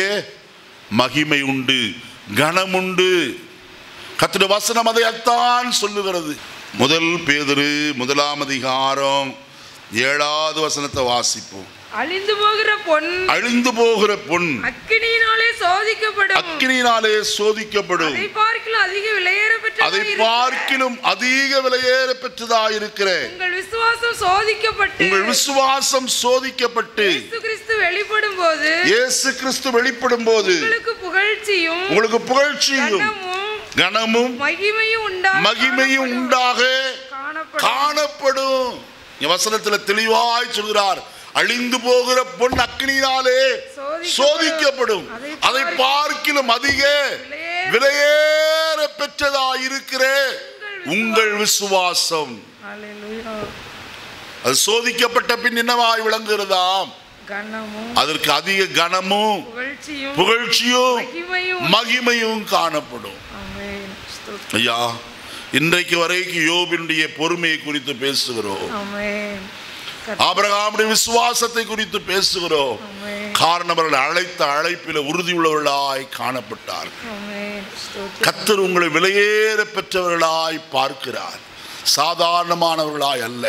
மகிமை உண்டு கனம் உண்டு கத்துடைய வசனம் அதைத்தான் சொல்லுகிறது முதல் பேதுரு முதலாம் அதிகாரம் ஏழாவது வசனத்தை வாசிப்போம் அழிந்து போகிற பொன் அழிந்து போகிற பொன் அக்கினியினாலே சோதிக்கப்படும் அக்கினியினாலே சோதிக்கப்படும் அதை பார்க்கலாம் அதிக விலையேற அதை பெற்ற பார்க்கிலும் அதிக விலையேற பெற்றதாயிருக்கிற உங்கள் விசுவாசம் சோதிக்கப்பட்டு உங்கள் விசுவாசம் சோதிக்கப்பட்டு இயேசு கிறிஸ்து வெளிப்படும் போது இயேசு கிறிஸ்து வெளிப்படும் போது உங்களுக்கு புகழ்ச்சியும் உங்களுக்கு புகழ்ச்சியும் கனமும் கனமும் மகிமையும் உண்டாக மகிமையும் உண்டாக காணப்படும் காணப்படும் இங்க வசனத்துல தெளிவாய் சொல்கிறார் அழிந்து போகிற பொன் அக்னியினாலே சோதிக்கப்படும். சோதிக்கப்படும் அதை அதை பார்க்கிலும் அதிக விலையேற- விலையேற பெற்றதாயிருக்கிற உங்கள் விசுவாசம் ஹalleluya அது சோதிக்கப்பட்ட பின் என்னவாய் விளங்குகிறதாம் கனமும் அதற்கு அதிக கனமும் புகழ்ச்சியும் புகழ்ச்சியும் மகிமையும் மகிமையும் காணப்படும் ஆமென் ஸ்தோத்திரம். ஐயா இன்றைக்கு வரைக்கும் யோபினுடைய பொறுமையை குறித்து பேசுகிறோம் ஆமென் ஆபிரகாமுடைய விசுவாசத்தை குறித்து பேசுகிறோம் ஆமென் காரணம் அவர்கள் அழைத்த அழைப்பில் உறுதியுள்ளவர்களாய் காணப்பட்டார்கள் ஆமென் ஸ்தோத்திரம். கத்தர் உங்களை விலையேற பெற்றவர்களாய் பார்க்கிறார் சாதாரணமானவர்களாய் அல்ல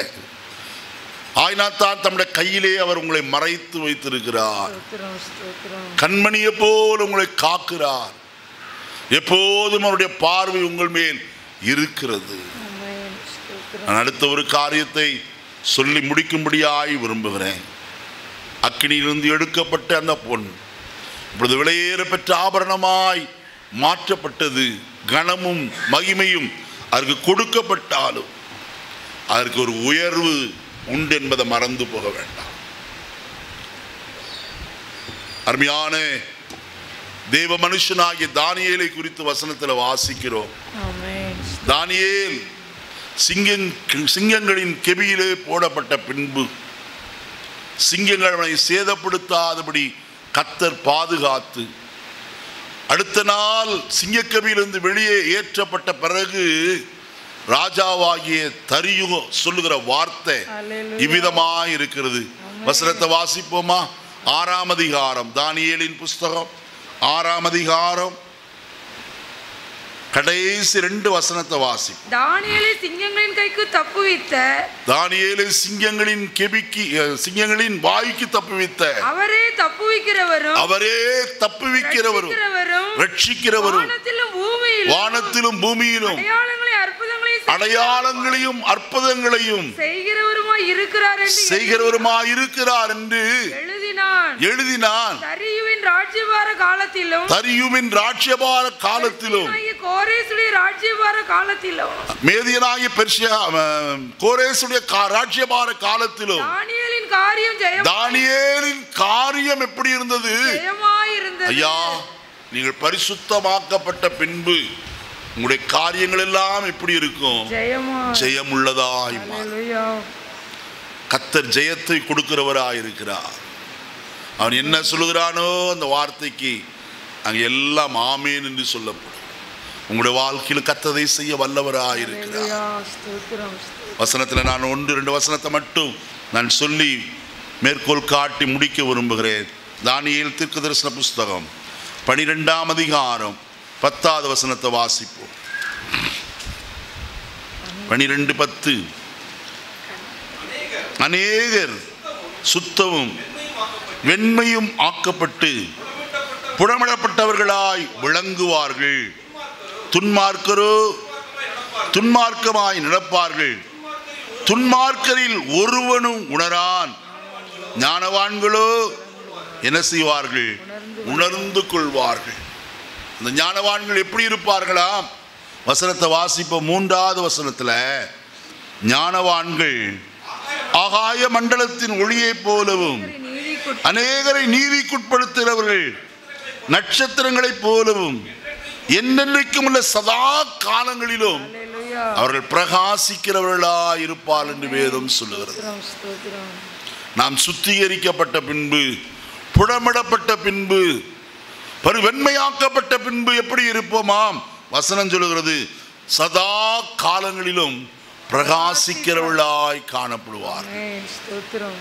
ஆயினாத்தான் தம்முடைய கையிலே அவர் உங்களை மறைத்து வைத்திருக்கிறார் ஸ்தோத்திரம் ஸ்தோத்திரம் கண்மணியை போல் உங்களை காக்கிறார் எப்போதும் அவருடைய பார்வை உங்கள் மேல் இருக்கிறது ஆமென் ஸ்தோத்திரம் நான் அடுத்த ஒரு காரியத்தை சொல்லி முடிக்கும்படியாய் விரும்புகிறேன் அக்கினியிலிருந்து எடுக்கப்பட்ட அந்த பொன் இப்பொழுது விலையேற பெற்ற ஆபரணமாய் மாற்றப்பட்டது கனமும் மகிமையும் அதற்கு கொடுக்கப்பட்டாலும் அதற்கு ஒரு உயர்வு உண்டு என்பதை மறந்து போக வேண்டாம் அருமையான தேவ மனுஷனாகிய தானியேலை குறித்து வசனத்தில் வாசிக்கிறோம் ஆமென் தானியேல் சிங்கங் சிங்கங்களின் கெபியிலே போடப்பட்ட பின்பு சிங்கங்கள் அவனை சேதப்படுத்தாதபடி கத்தர் பாதுகாத்து அடுத்த நாள் சிங்கக்கபியிலிருந்து வெளியே ஏற்றப்பட்ட பிறகு ராஜாவாகிய தரியு சொல்லுகிற வார்த்தை Hallelujah. இவ்விதமாய் இருக்கிறது வசனத்தை வாசிப்போமா ஆறாம் அதிகாரம் தானியேலின் புஸ்தகம் ஆறாம் அதிகாரம் கடைசி ரெண்டு வசனத்தை வாசி தானியேலை சிங்கங்களின் கைக்கு தப்புவித்த தானியேலை சிங்கங்களின் கெபிக்கு அஹ், சிங்கங்களின் வாய்க்கு தப்புவித்த அவரே தப்புவிக்கிறவரும் அவரே தப்புவிக்கிறவரும் ரட்சிக்கிறவரும், ரட்சிக்கிறவரும் வானத்திலும் பூமியிலும் வானத்திலும் பூமியிலும் அடையாளங்களை அற்புதங்களை அடையாளங்களையும் அற்புதங்களையும் செய்கிறவருமாய் இருக்கிறார் என்று செய்கிறவருமாய் இருக்கிறார் என்று எழுதினான் எழுதினான் தரியுவின் ராஜ்யபார காலத்திலும் தரியுவின் ராட்சியபார காலத்திலும் ஆகிய கோரேசுடைய ராஜ்யபார காலத்திலும் மேதியனாகிய பெர்ஷியா அஹ், கோரேசுடைய கா- ராட்சியபார காலத்திலும் தானியேலின் காரியம் ஜெயம் தானியேலின் காரியம் எப்படி இருந்தது ஜெயமாயிருந்தது ஐயா நீங்கள் பரிசுத்தமாக்கப்பட்ட பின்பு உங்களுடைய காரியங்கள் எல்லாம் எப்படி இருக்கும் ஜெயமா ஜெயமுள்ளதாய் மாறும். அல்லேலூயா கத்தர் ஜெயத்தை கொடுக்கிறவராய் இருக்கிறார் அவன் என்ன சொல்லுகிறானோ அந்த வார்த்தைக்கு அங்க எல்லாம் ஆமேன் என்று சொல்லப்படும் உங்களுடைய வாழ்க்கையில் கத்ததை செய்ய வல்லவராய் இருக்கிறார் அல்லேலூயா ஸ்தோத்திரம் ஸ்தோத்திரம். வசனத்தில் நான் ஒன்று ரெண்டு வசனத்தை மட்டும் நான் சொல்லி மேற்கோள் காட்டி முடிக்க விரும்புகிறேன் தானியேல் தீர்க்க தரிசன புஸ்தகம் பனிரெண்டாம் அதிகாரம் பத்தாவது வசனத்தை வாசிப்போம் பனிரெண்டு பத்து அநேகர் சுத்தமும் வெண்மையும் ஆக்கப்பட்டு புடமிடப்பட்டவர்களாய் விளங்குவார்கள் துன்மார்க்கரோ துன்மார்க்கமாய் நடப்பார்கள் துன்மார்க்கரில் ஒருவனும் உணரான் ஞானவான்களோ என்ன செய்வார்கள் உணர்ந்து கொள்வார்கள் இந்த ஞானவான்கள் எப்படி இருப்பார்களாம் வசனத்தை வாசிப்போம் மூன்றாவது வசனத்துல ஞானவான்கள் ஆகாய மண்டலத்தின் ஒளியைப் போலவும் நீதிக்குட் அநேகரை நீதிக்குட்படுத்துகிறவர்கள் நட்சத்திரங்களைப் போலவும் என்னென்றைக்கும் உள்ள சதா காலங்களிலும் அல்லேலூயா அவர்கள் பிரகாசிக்கிறவர்களாய் இருப்பார் என்று வேதம் சொல்லுகிறது ஸ்தோத்திரம் ஸ்தோத்திரம் நாம் சுத்திகரிக்கப்பட்ட பின்பு புடமிடப்பட்ட பின்பு பரு வெண்மையாக்கப்பட்ட பின்பு எப்படி இருப்போமாம் வசனம் சொல்லுகிறது சதா காலங்களிலும் பிரகாசிக்கிறவர்களாய் காணப்படுவார் ஆமென் ஸ்தோத்திரம்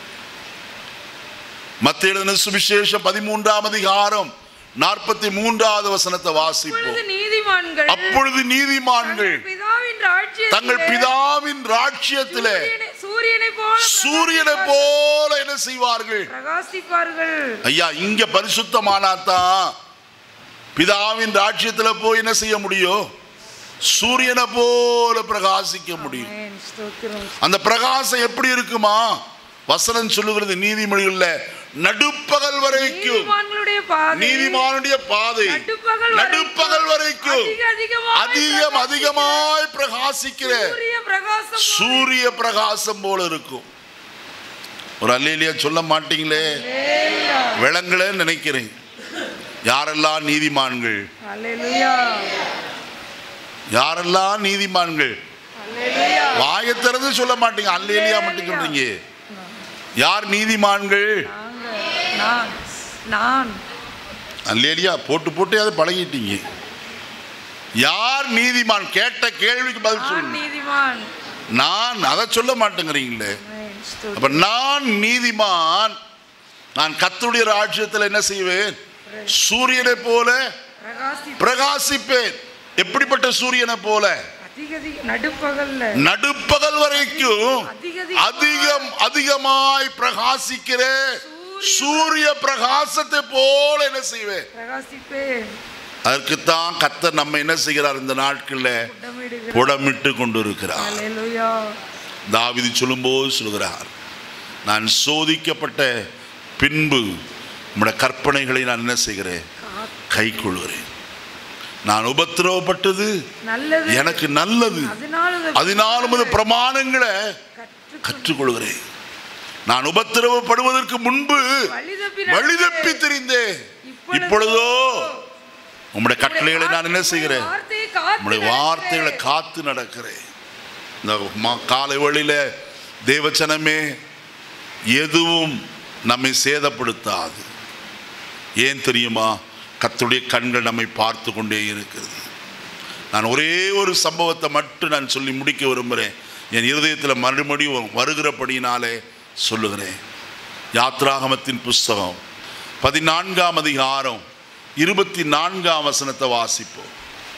மத்திய எழுதின சுவிசேஷம் பதிமூன்றாம் அதிகாரம் நாற்பத்தி மூன்றாவது வசனத்தை வாசிப்போம் அப்பொழுது நீதிமான்கள் அப்பொழுது நீதிமான்கள் தங்கள் பிதாவின் ராஜ்யத்திலே தங்கள் பிதாவின் ராட்சியத்திலே சூரியனை- சூரியனை போல சூரியனை போல என்ன செய்வார்கள் பிரகாசிப்பார்கள் ஐயா இங்க பரிசுத்தமானாதான் பிதாவின் ராட்சியத்துல போய் என்ன செய்ய முடியும் சூரியனை போல பிரகாசிக்க முடியும் ஆமென் ஸ்தோத்திரம் அந்த பிரகாசம் எப்படி இருக்குமா வசனம் சொல்லுகிறது நீதிமொழிகள்ல நடுப்பகல் வரைக்கும் நீதிமான்களுடைய பாதை நீதிமானுடைய பாதை நடுப்பகல் நடுப்பகல் வரைக்கும் அதிக அதிகமாய் அதிகம் அதிகமாய் பிரகாசிக்கிற சூரிய பிரகாசம் போல சூரிய பிரகாசம் போல இருக்கும் ஒரு அல்லையிலேயே சொல்ல மாட்டீங்களே அல்லேலூயா. விளங்கலன்னு நினைக்கிறேன் யாரெல்லாம் நீதிமான்கள் அல்லேலூயா யாரெல்லாம் நீதிமான்கள் அல்லேலூயா வாயை திறந்து சொல்ல மாட்டீங்க அல்லேலியா மட்டும் சொல்றீங்க யார் நீதிமான்கள் நாங்க நான் நான் அல்லேலியா போட்டு போட்டு அதை பழகிட்டீங்க யார் நீதிமான் கேட்ட கேள்விக்கு பதில் நான் சொல்லுங்க நீதிமான் நான் அதை சொல்ல மாட்டேங்கிறீங்களே ஆமென் ஸ்தோத்திரம் அப்ப நான் நீதிமான் நான் கர்த்தருடைய ராஜ்யத்தில் என்ன செய்வேன் சூரியனை போல பிரகாசி பிரகாசிப்பேன் எப்படிப்பட்ட சூரியனை போல அதிக அதிக நடுப்பகல்ல நடுப்பகல் வரைக்கும் அதிக அதிகம் அதிகமாய் பிரகாசிக்கிற சூரிய பிரகாசத்தை போல என்ன செய்வேன் பிரகாசிப்பேன் அதற்குத்தான் கர்த்தர் நம்ம என்ன செய்கிறார் இந்த நாட்கள்ல புடமிடுகிற புடமிட்டு கொண்டிருக்கிறார் அல்லேலூயா தாவிதி சொல்லும்போது சொல்கிறார் நான் சோதிக்கப்பட்ட பின்பு உம்முடைய கற்பனைகளை நான் என்ன செய்கிறேன் கை கொள்கிறேன் நான் உபத்திரவப்பட்டது நல்லது எனக்கு நல்லது அதனால அதனாலும் உமது பிரமாணங்களை கற்று கற்றுக்கொள்கிறேன் நான் உபத்திரவப்படுவதற்கு முன்பு வழி தப்பி வழி தப்பி தெரிந்தேன் இப்பொழுதோ உம்முடைய கட்டளைகளை நான் என்ன செய்கிறேன் வார்த்தையை காத்து உம்முடைய வார்த்தைகளை காத்து நடக்கிறேன் இந்த மா- காலை வழியில தேவச்சனமே எதுவும் நம்மை சேதப்படுத்தாது ஏன் தெரியுமா கர்த்தருடைய கண்கள் நம்மை பார்த்து கொண்டே இருக்கிறது நான் ஒரே ஒரு சம்பவத்தை மட்டும் நான் சொல்லி முடிக்க விரும்புகிறேன் என் இருதயத்தில் மறுபடியும் வருகிறபடியினாலே சொல்லுகிறேன் யாத்ராகமத்தின் புஸ்தகம் பதினான்காம் அதிகாரம் இருபத்தி நான்காம் வசனத்தை வாசிப்போம்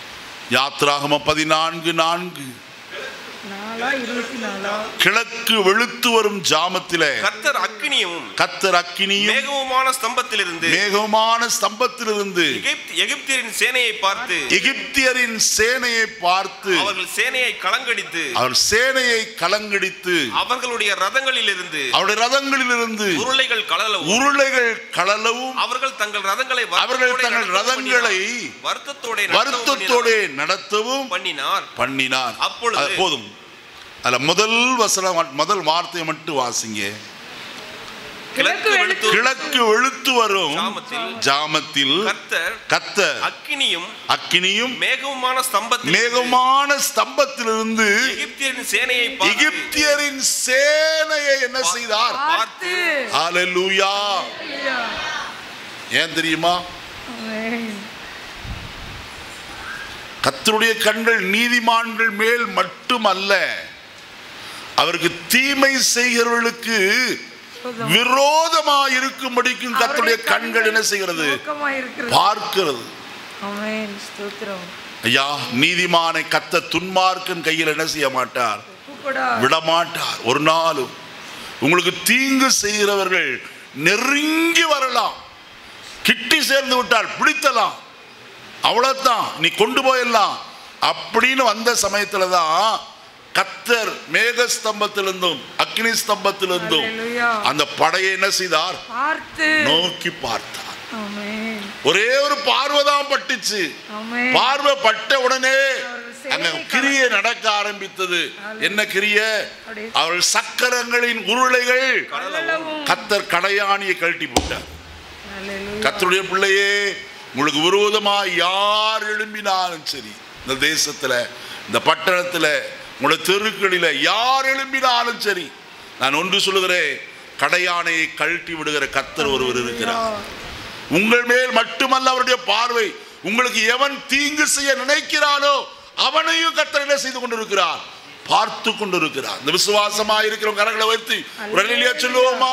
யாத்ராகம பதினான்கு நான்கு நாலா இருபத்தி நாலா கிழக்கு வெளுத்து வரும் ஜாமத்திலே கர்த்தர் அக்கினியும் கத்தர் அக்கினியும் மேகவுமான ஸ்தம்பத்திலிருந்து மேகமான ஸ்தம்பத்திலிருந்து எகிப்த் எகிப்தியரின் சேனையை பார்த்து எகிப்தியரின் சேனையை பார்த்து அவர்கள் சேனையை கலங்கடித்து அவர் சேனையை கலங்கடித்து அவர்களுடைய ரதங்களிலிருந்து அவருடைய ரதங்களிலிருந்து உருளைகள் கலலவும் உருளைகள் கலலவும் அவர்கள் தங்கள் ரதங்களை அவர்கள் வருத்தத்தோடே தங்கள் நடத்தவும் ரதங்களை பண்ணினார். வருத்தத்தோடே வருத்தத்தோடு நடத்தவும் பண்ணினார் பண்ணினார் அப்பொழுது- அது போதும் அதுல முதல் வசனம் முதல் வார்த்தையை மட்டும் வாசிங்க கிழக்கு வெளுத்து கிழக்கு வெளுத்து வரும் ஜாமத்தில் ஜாமத்தில் கர்த்தர் கத்தர் அக்கினியும் அக்கினியும் மேகவுமான ஸ்தம்பத்தில் மேகமான ஸ்தம்பத்திலிருந்து எகிப்தியரின் சேனையை பார்த்து எகிப்தியரின் சேனையை என்ன செய்தார் பார்த்து ஹalleluya ஐயா. ஏன் தெரியுமா ஆமென். கர்த்தருடைய கண்கள் நீதிமான்கள் மேல் மட்டுமல்ல அவருக்கு தீமை செய்கிறவர்களுக்கு சுதம். விரோதமாய் இருக்கும்படிக்கும் கர்த்தருடைய கண்கள் என்ன செய்கிறது நோக்கமாய் இருக்கிறது பார்க்கிறது ஆமென் ஸ்தோத்திரம் ஐயா நீதிமானை கத்த துன்மார்க்கன் கையில் என்ன செய்ய மாட்டார் ஒப்புக்கொடா விடமாட்டார் ஒரு நாளும் உங்களுக்கு தீங்கு செய்கிறவர்கள் நெருங்கி வரலாம் கிட்டி சேர்ந்து விட்டால் பிடித்தலாம் அவ்வளவுதான் நீ கொண்டு போயிடலாம் அப்படின்னு வந்த சமயத்துல தான் கத்தர் மேக ஸ்தம்பத்திலிருந்தும் அக்னி ஸ்தம்பத்திலிருந்தும் அல்லேலூயா. அந்த படையை என்ன செய்தார் பார்த்து நோக்கி பார்த்தார் ஆமென் ஒரே ஒரு பார்வை தான் பட்டுச்சு ஆமென் பார்வை பட்ட உடனே அவர்கள் அங்க சேனை கிரியை நடக்க ஆரம்பித்தது என்ன கிரிய அப்படியே. அவள் சக்கரங்களின் உருளைகள் கடலவும் கத்தர் கடையாணியை கழட்டி போட்டார் அல்லேலூயா. கத்தருடைய பிள்ளையே உங்களுக்கு விரோதமாய் யார் எழும்பினாலும் சரி இந்த தேசத்துல இந்த பட்டணத்துல உங்களுடைய தெருக்களில யார் எழும்பினாலும் சரி நான் ஒன்று சொல்லுகிறேன் கடையானையை கழட்டி விடுகிற கத்தர் ஒருவர் இருக்கிறார் உங்கள் மேல் மட்டுமல்ல அவருடைய பார்வை உங்களுக்கு எவன் தீங்கு செய்ய நினைக்கிறானோ அவனையும் கத்தர் என்ன செய்து கொண்டிருக்கிறார் பார்த்து கொண்டிருக்கிறார் இந்த விசுவாசமா இருக்கிறவங்க கரங்களை வைத்து உடனடியா சொல்லுவோமா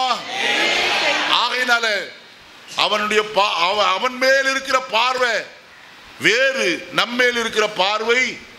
ஆகையினால அவனுடைய பா- அவ- அவன் மேல் இருக்கிற பார்வை வேறு நம்மேல் இருக்கிற பார்வை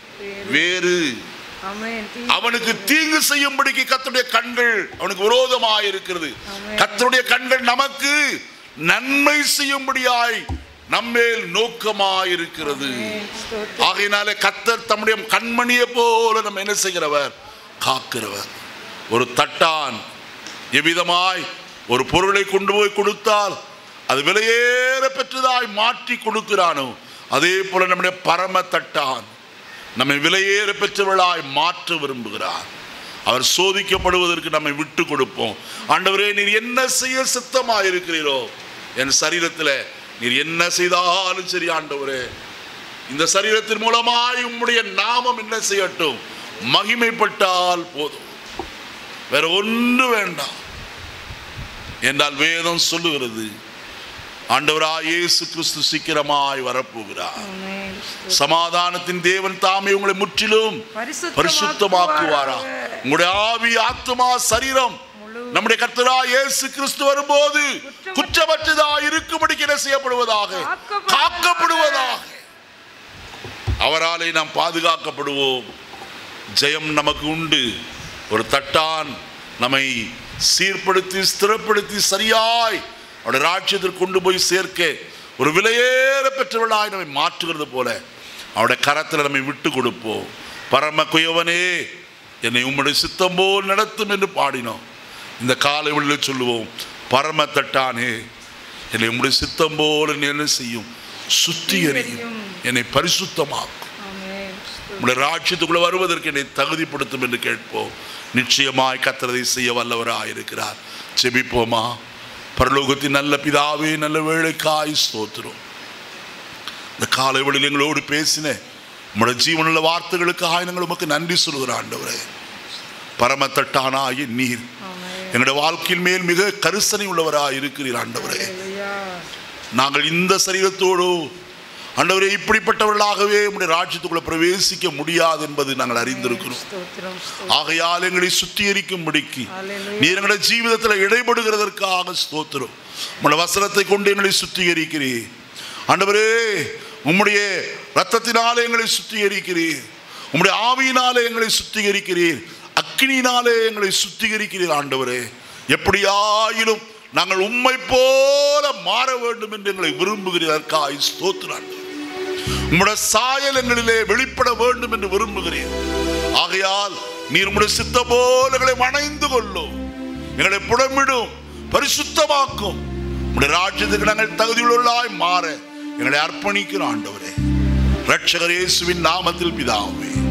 வேறு ஆமென் தீ- அவனுக்கு தீங்கு செய்யும்படிக்கு கர்த்தருடைய கண்கள் அவனுக்கு விரோதமாய் இருக்கிறது ஆமென். கர்த்தருடைய கண்கள் நமக்கு நன்மை செய்யும்படியாய் நம்மேல் நோக்கமாய் இருக்கிறது ஆமென். ஸ்தோத்திரம். ஆகையினாலே கத்தர் தம்முடைய கண்மணியை போல நம்ம என்ன செய்கிறவர் காக்கிறவர் ஒரு தட்டான் எவ்விதமாய் ஒரு பொருளை கொண்டு போய் கொடுத்தால் அது விலையேற பெற்றதாய் மாற்றி கொடுக்கிறானோ அதே போல நம்முடைய பரம தட்டான் நம்மை விலையேற பெற்றவர்களாய் மாற்ற விரும்புகிறார் அவர் சோதிக்கப்படுவதற்கு நம்மை விட்டு கொடுப்போம் ஆண்டவரே நீர் என்ன செய்ய சித்தமாக இருக்கிறீரோ என் சரீரத்தில் நீர் என்ன செய்தாலும் சரி ஆண்டவரே இந்த சரீரத்தின் மூலமாய் உம்முடைய நாமம் என்ன செய்யட்டும் மகிமைப்பட்டால் போதும் வேற ஒன்று வேண்டாம் என்றால் வேதம் சொல்லுகிறது ஆண்டவராய் இயேசு கிறிஸ்து சீக்கிரமாய் வரப்போகிறார் ஆமென். ஸ்தோத்திரம். சமாதானத்தின் தேவன் தாமே உங்களை முற்றிலும் பரிசுத்தமாக்குவாரா பரிசுத்தமாக்குவாராக. உங்களுடைய ஆவி ஆத்மா சரீரம் முழு நம்முடைய கர்த்தரா இயேசு கிறிஸ்து வரும்போது குற்றமற்றதா இருக்கும்படிக்கு என்ன செய்யப்படுவதாக காக்கப்படுவதாக. காக்கப்படுவதாக அவராலே நாம் பாதுகாக்கப்படுவோம் ஜெயம் நமக்கு உண்டு ஒரு தட்டான் நம்மை சீர்படுத்தி ஸ்திரப்படுத்தி சரியாய் அவருடைய ராட்சியத்தில் கொண்டு போய் சேர்க்க ஒரு விலையேற பெற்றவர்களாய் நம்மை மாற்றுகிறது போல அவருடைய கரத்தில் நம்மை விட்டு கொடுப்போம் பரம குயவனே என்னை உம்முடைய சித்தம் போல் நடத்தும் என்று பாடினோம் இந்த காலை வெளியில் சொல்லுவோம் பரம தட்டானே என்னை உம்முடைய சித்தம் போல் என்னை என்ன செய்யும் சுத்திகரியும் என்னை பரிசுத்தமாக்கும் ஆமென். ஸ்தோத்திரம். உங்களுடைய ராட்சியத்துக்குள்ள வருவதற்கு என்னை தகுதிப்படுத்தும் என்று கேட்போம் நிச்சயமாய் கத்திரதை செய்ய வல்லவராய் இருக்கிறார் செபிப்போமா பரலோகத்தின் நல்ல பிதாவே நல்ல வேலைக்காய் ஸ்தோத்திரம் இந்த காலை வேளையில் எங்களோடு பேசின உங்களுடைய ஜீவனுள்ள வார்த்தைகளுக்காக நாங்கள் உமக்கு நன்றி சொல்கிற ஆண்டவரே பரமத்தட்டானாய் நீர் ஆமென். எங்களுடைய வாழ்க்கையின் மேல் மிக கரிசனை உள்ளவராய் இருக்கிறீர் ஆண்டவரே அல்லேலூயா. நாங்கள் இந்த சரீரத்தோடு ஆண்டவரே இப்படிப்பட்டவர்களாகவே உம்முடைய ராஜ்யத்துக்குள்ள பிரவேசிக்க முடியாது என்பது நாங்கள் அறிந்திருக்கிறோம் ஸ்தோத்திரம். ஸ்தோத்திரம். ஆகையால் எங்களை சுத்திகரிக்கும்படிக்கு அல்லேலூயா. நீர் எங்களுடைய ஜீவிதத்தில் இடைபடுகிறதற்காக ஸ்தோத்திரம் உங்களுடைய வசனத்தை கொண்டு எங்களை சுத்திகரிக்கிறீர் ஆண்டவரே உம்முடைய ரத்தத்தினாலே எங்களை சுத்திகரிக்கிறீர் உம்முடைய ஆவியினாலே எங்களை சுத்திகரிக்கிறீர் அக்கினியினாலே எங்களை சுத்திகரிக்கிறீர் ஆண்டவரே எப்படியாயினும் நாங்கள் உம்மை போல மாற வேண்டும் என்று எங்களை விரும்புகிறதற்காய் ஸ்தோத்திரம் உம்முடைய சாயல் எங்களிலே வெளிப்பட வேண்டும் என்று விரும்புகிறேன் ஆகையால் நீர் உம்முடைய சித்த போல எங்களை வணைந்து கொள்ளும் எங்களை புடமிடும் பரிசுத்தமாக்கும் உம்முடைய ராஜ்யத்துக்கு நாங்கள் தகுதியுள்ளவர்களாய் மாற எங்களை அர்ப்பணிக்கிறோம் ஆண்டவரே ரட்சகர் இயேசுவின் நாமத்தில் பிதாவே